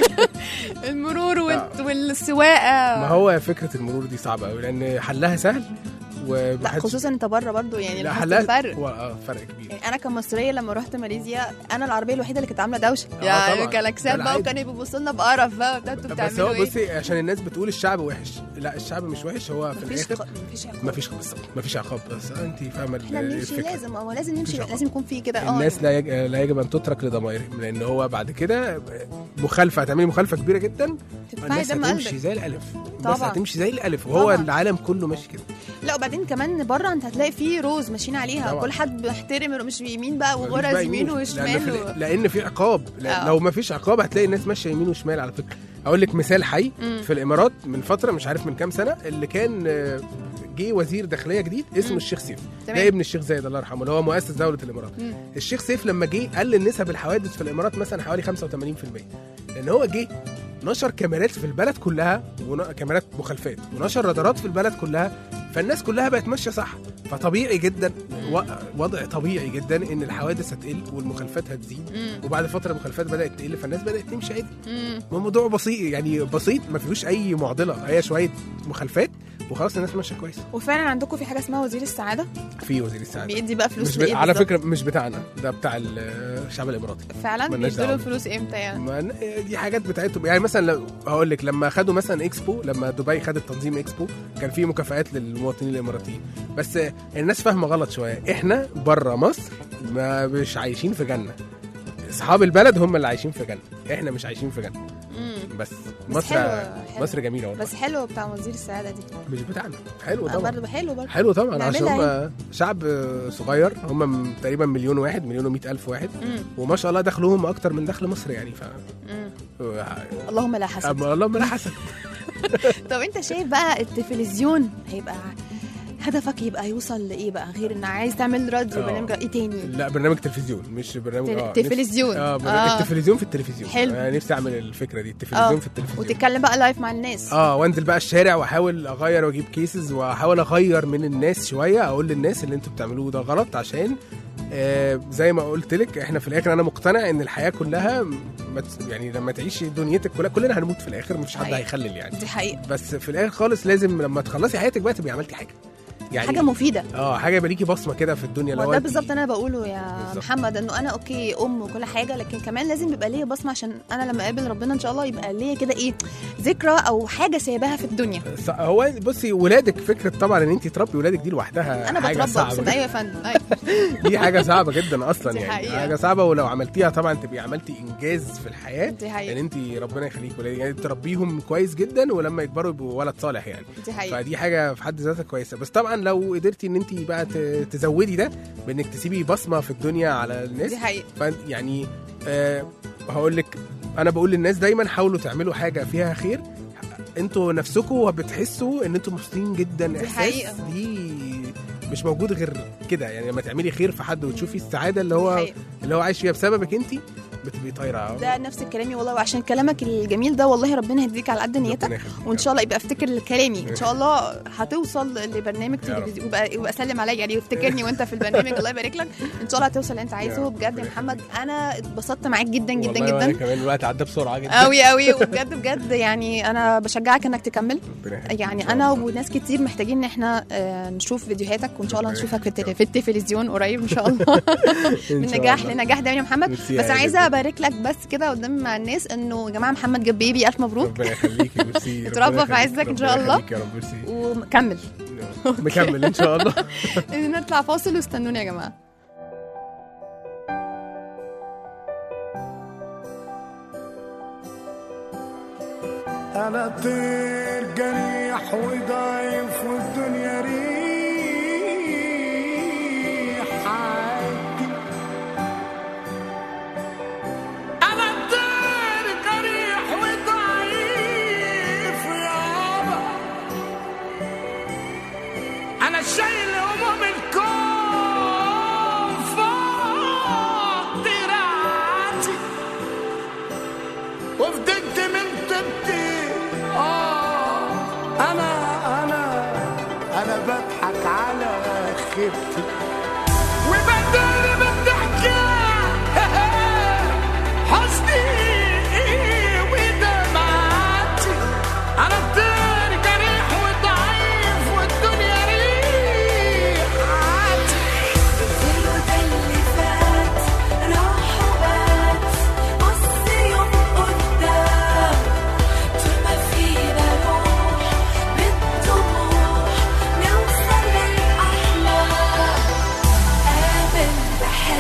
المرور والت- والسواقه ما هو فكره المرور دي صعبه قوي لان حلها سهل لا ومحدش خصوصا انت بره برضو يعني لا لاحظت حلها الفرق و- اه فرق كبير يعني انا كمصريه لما رحت ماليزيا انا العربيه الوحيده اللي كانت عامله دوشه آه يعني طبعاً. كلاكسات ده بقى العادي. وكانوا بيبصوا لنا بقرف بقى بتاع انتوا بس بتعملوا هو ايه بصي عشان الناس بتقول الشعب وحش لا الشعب مش وحش هو في مفيش الاخر ق- مفيش عقاب مفيش بالظبط مفيش عقاب بس انت فاهمه احنا بنمشي الفكره لازم اه لازم نمشي مفيش عقاب. لازم يكون في كده اه الناس لا يج... لا يجب ان تترك لضمائرهم لان هو بعد كده مخالفه هتعملي مخالفه كبيره جدا تدفعي الناس دم هتمشي قلبك زي الالف بس طبعاً. هتمشي زي الالف وهو طبعاً. العالم كله ماشي كده لا وبعدين كمان بره انت هتلاقي في روز ماشيين عليها طبعاً. كل حد بيحترم مش يمين بقى مفيش وغرز بقى يمين لأن وشمال في... و... لان في عقاب لا- آه. لو ما فيش عقاب هتلاقي الناس ماشيه يمين وشمال على فكره اقول لك مثال حي مم. في الامارات من فتره مش عارف من كام سنه اللي كان آه، جه وزير داخليه جديد اسمه مم. الشيخ سيف ده تمام ابن الشيخ زايد الله يرحمه اللي هو مؤسس دوله الامارات مم. الشيخ سيف لما جه قلل نسب الحوادث في الامارات مثلا حوالي 85% لان هو جه نشر كاميرات في البلد كلها ون... كاميرات مخالفات ونشر رادارات في البلد كلها فالناس كلها بقت ماشيه صح فطبيعي جدا و... وضع طبيعي جدا ان الحوادث هتقل والمخالفات هتزيد مم. وبعد فتره المخالفات بدات تقل فالناس بدات تمشي عادي مم. الموضوع بسيط يعني بسيط ما فيهوش اي معضله هي شويه مخالفات وخلاص الناس ماشيه كويس وفعلا عندكم في حاجه اسمها وزير السعاده في وزير السعاده بيدي بقى فلوس مش ب... لايه على بالظبط؟ فكره مش بتاعنا ده بتاع ال- الشعب الاماراتي فعلا ملناش بيدوا دعوة. الفلوس امتى يعني ما دي حاجات بتاعتهم يعني مثلا لو هقول لك لما خدوا مثلا اكسبو لما دبي خدت تنظيم اكسبو كان في مكافآت للمواطنين الاماراتيين بس الناس فاهمه غلط شويه احنا بره مصر ما مش عايشين في جنه اصحاب البلد هم اللي عايشين في جنه احنا مش عايشين في جنه مم. بس بس مصر حلوة- حلوة. مصر جميله والله بس حلو بتاع وزير السعاده دي مش بتاعنا حلو آه، طبعا برضه حلو برضه حلو طبعا عشان نعملها هم شعب صغير هم تقريبا مليون واحد مليون ومئة ألف واحد مم. وما شاء الله دخلهم أكتر من دخل مصر يعني ف مم. اللهم لا حسد أما اللهم لا حسد طب انت شايف بقى التلفزيون هيبقى هدفك يبقى يوصل لايه بقى غير ان عايز تعمل راديو آه. برنامج ايه تاني لا برنامج تلفزيون مش برنامج تل- اه تلفزيون. نفسي- اه, برنامج آه. التلفزيون في التلفزيون حلو. انا نفسي اعمل الفكره دي التلفزيون آه. في التلفزيون وتتكلم بقى لايف مع الناس اه وانزل بقى الشارع واحاول اغير واجيب كيسز واحاول اغير من الناس شويه اقول للناس اللي انتوا بتعملوه ده غلط عشان آه زي ما قلت لك احنا في الاخر انا مقتنع ان الحياه كلها ما ت- يعني لما تعيشي دنيتك كلها كلنا هنموت في الاخر مفيش حد حقيقي. هيخلل يعني دي حقيقه بس في الاخر خالص لازم لما تخلصي حياتك بقى تبقي عملتي حاجه يعني حاجه مفيده اه حاجه يبقى ليكي بصمه كده في الدنيا ما لو ده انت- بالظبط انا بقوله يا بالظبط. محمد انه انا اوكي ام وكل حاجه لكن كمان لازم يبقى ليا بصمه عشان انا لما اقابل ربنا ان شاء الله يبقى ليا كده ايه ذكرى او حاجه سايباها في الدنيا ص- هو بصي ولادك فكره طبعا ان انت تربي ولادك دي لوحدها انا حاجه بتربى صعبه اقسم جداً. ايوه يا فندم أيوة. دي حاجه صعبه جدا اصلا دي يعني حقيقة. حاجه صعبه ولو عملتيها طبعا تبقي عملتي انجاز في الحياه دي يعني حقيقه انت ربنا يخليك ولادك يعني تربيهم كويس جدا ولما يكبروا يبقوا ولد صالح يعني دي حقيقه فدي حاجه في حد ذاتها كويسه بس طبعا لو قدرتي ان انت بقى ت- تزودي ده بانك تسيبي بصمه في الدنيا على الناس دي حقيقه فانت يعني آه هقول لك انا بقول للناس دايما حاولوا تعملوا حاجه فيها خير انتوا نفسكم بتحسوا ان انتوا مبسوطين جدا دي احساس حقيقة. دي مش موجود غير كده يعني لما تعملي خير في حد وتشوفي السعاده اللي دي هو حقيقة. اللي هو عايش فيها بسببك انت بتبقي طايره ده نفس الكلامي والله وعشان كلامك الجميل ده والله ربنا يهديك على قد نيتك ربنا يخليك. وان شاء الله يبقى افتكر كلامي ان شاء الله هتوصل لبرنامج يا رب. تلفزيون ويبقى يبقى سلم عليا يعني وافتكرني وانت في البرنامج الله يبارك لك ان شاء الله هتوصل اللي انت يا عايزه رب. بجد يا محمد انا اتبسطت معاك جدا جدا والله وأنا جدا كمان الوقت عدى بسرعه جدا قوي قوي وبجد بجد يعني انا بشجعك انك تكمل ربنا يخليك. إن يعني شاء انا الله. وناس كتير محتاجين ان احنا آه، نشوف فيديوهاتك وان شاء الله ربنا نشوفك في, يخليك. التل... في التلفزيون قريب ان شاء الله إن من شاء نجاح الله. لنجاح دايما يا محمد ميرسي بس يا عايزه جدع. ابارك لك بس كده قدام مع الناس انه يا جماعه محمد جاب بيبي الف مبروك ربنا يخليكي ميرسي اتربى ربنا في عزك يخليك. إن شاء ربنا الله. يخليك يا رب ميرسي وكمل مكمل ان شاء الله نطلع فاصل واستنوني يا جماعه انا طير جريح وضعيف والدنيا ريح عادي انا طير جريح وضعيف يابا انا شايل هموم الكون فوق دراعاتي وفضلت من طبتي اه انا انا انا بضحك على خيبتي وبدل بالضحكة حزني ودمعتي انا طير جريح وضعيف والدنيا ريحتي كله ده اللي فات راح وبات بص يوم قدام طول ما فينا روح بالطموح نوصل للأحلام آمن بحلمك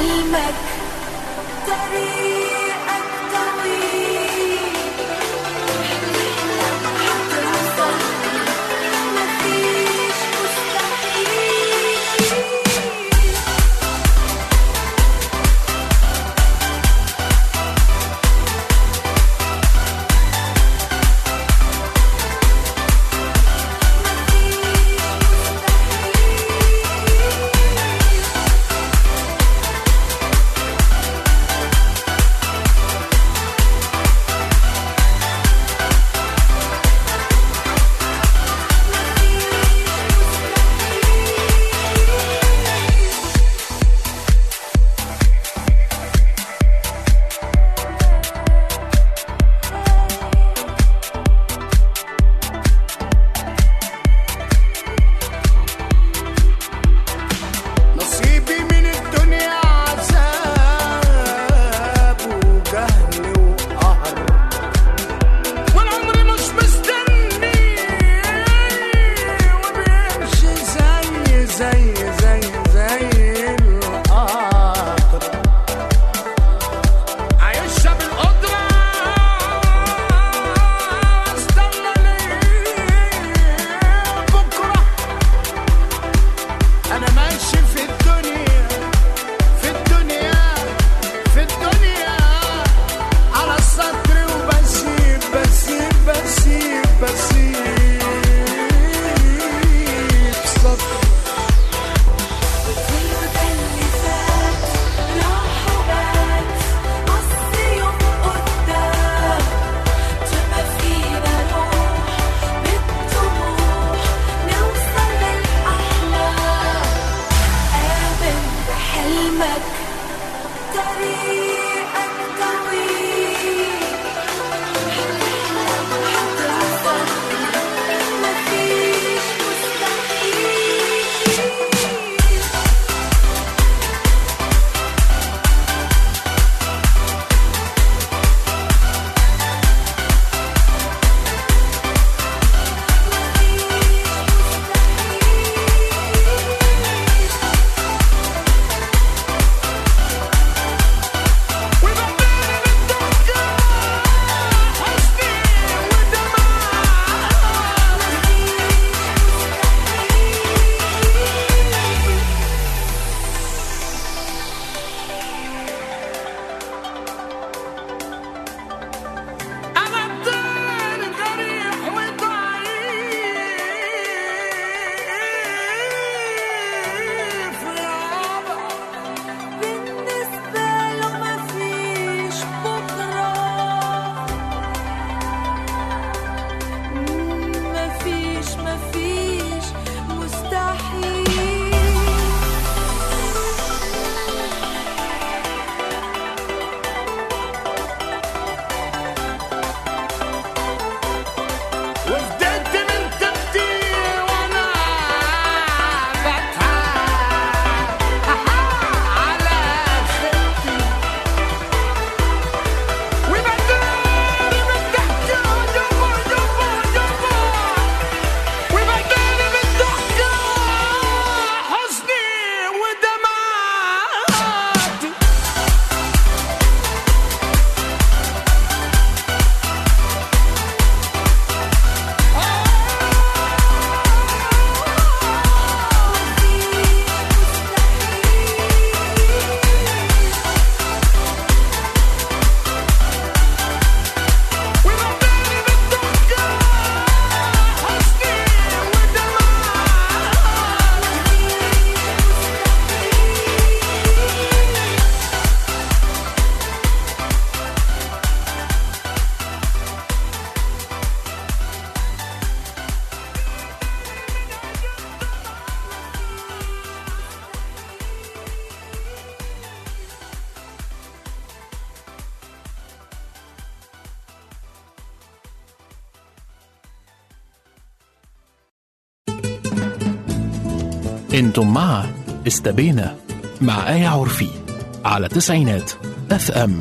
انتم مع استبينا مع آية عرفي على تسعينات اف ام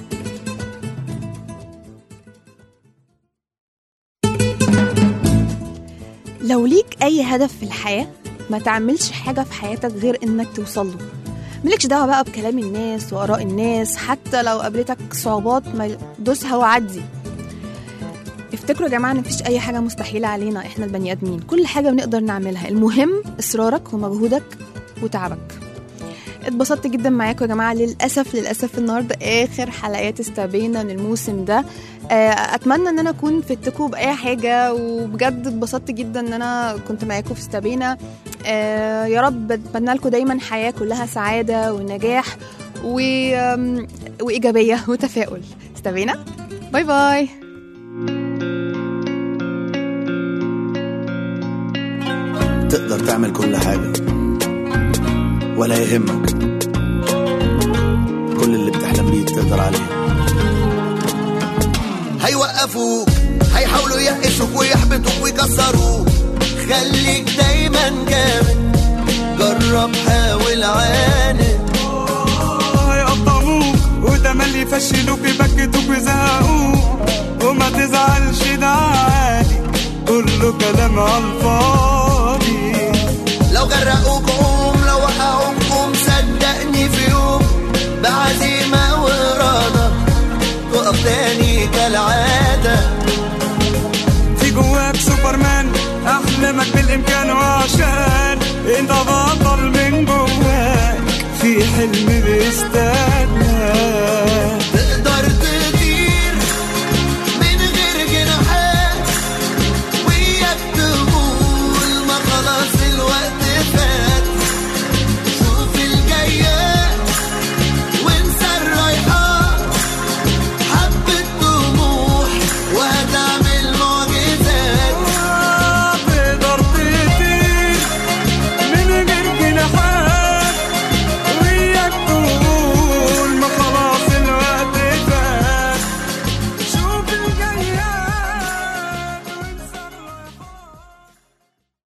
لو ليك أي هدف في الحياة ما تعملش حاجة في حياتك غير إنك توصل له ملكش دعوة بقى بكلام الناس وآراء الناس حتى لو قابلتك صعوبات ما دوسها وعدي افتكروا يا جماعة إن مفيش أي حاجة مستحيلة علينا إحنا البني آدمين كل حاجة بنقدر نعملها المهم إصرارك ومجهودك وتعبك اتبسطت جدا معاكم يا جماعه للاسف للاسف النهارده اخر حلقات استبينا من الموسم ده آه، اتمنى ان انا اكون فدتكم باي حاجه وبجد اتبسطت جدا ان انا كنت معاكم في استبينا آه، يا رب اتمنى لكم دايما حياه كلها سعاده ونجاح و... آم، وايجابيه وتفاؤل استبينا باي باي تقدر تعمل كل حاجة ولا يهمك كل اللي بتحلم بيه تقدر عليه هيوقفوك هيحاولوا يقشوك ويحبطوك ويكسروك خليك دايما جامد جرب حاول عاند هيقطعوك وتملي يفشلوك يبكتوك ويزهقوك وما تزعلش ده عادي كله كلام على الفاضي لو غرقوك قوم لو وقعوك قوم صدقني في يوم بعزيمة وإرادة تقف تاني كالعادة في جواك سوبرمان احلامك بالامكان وعشان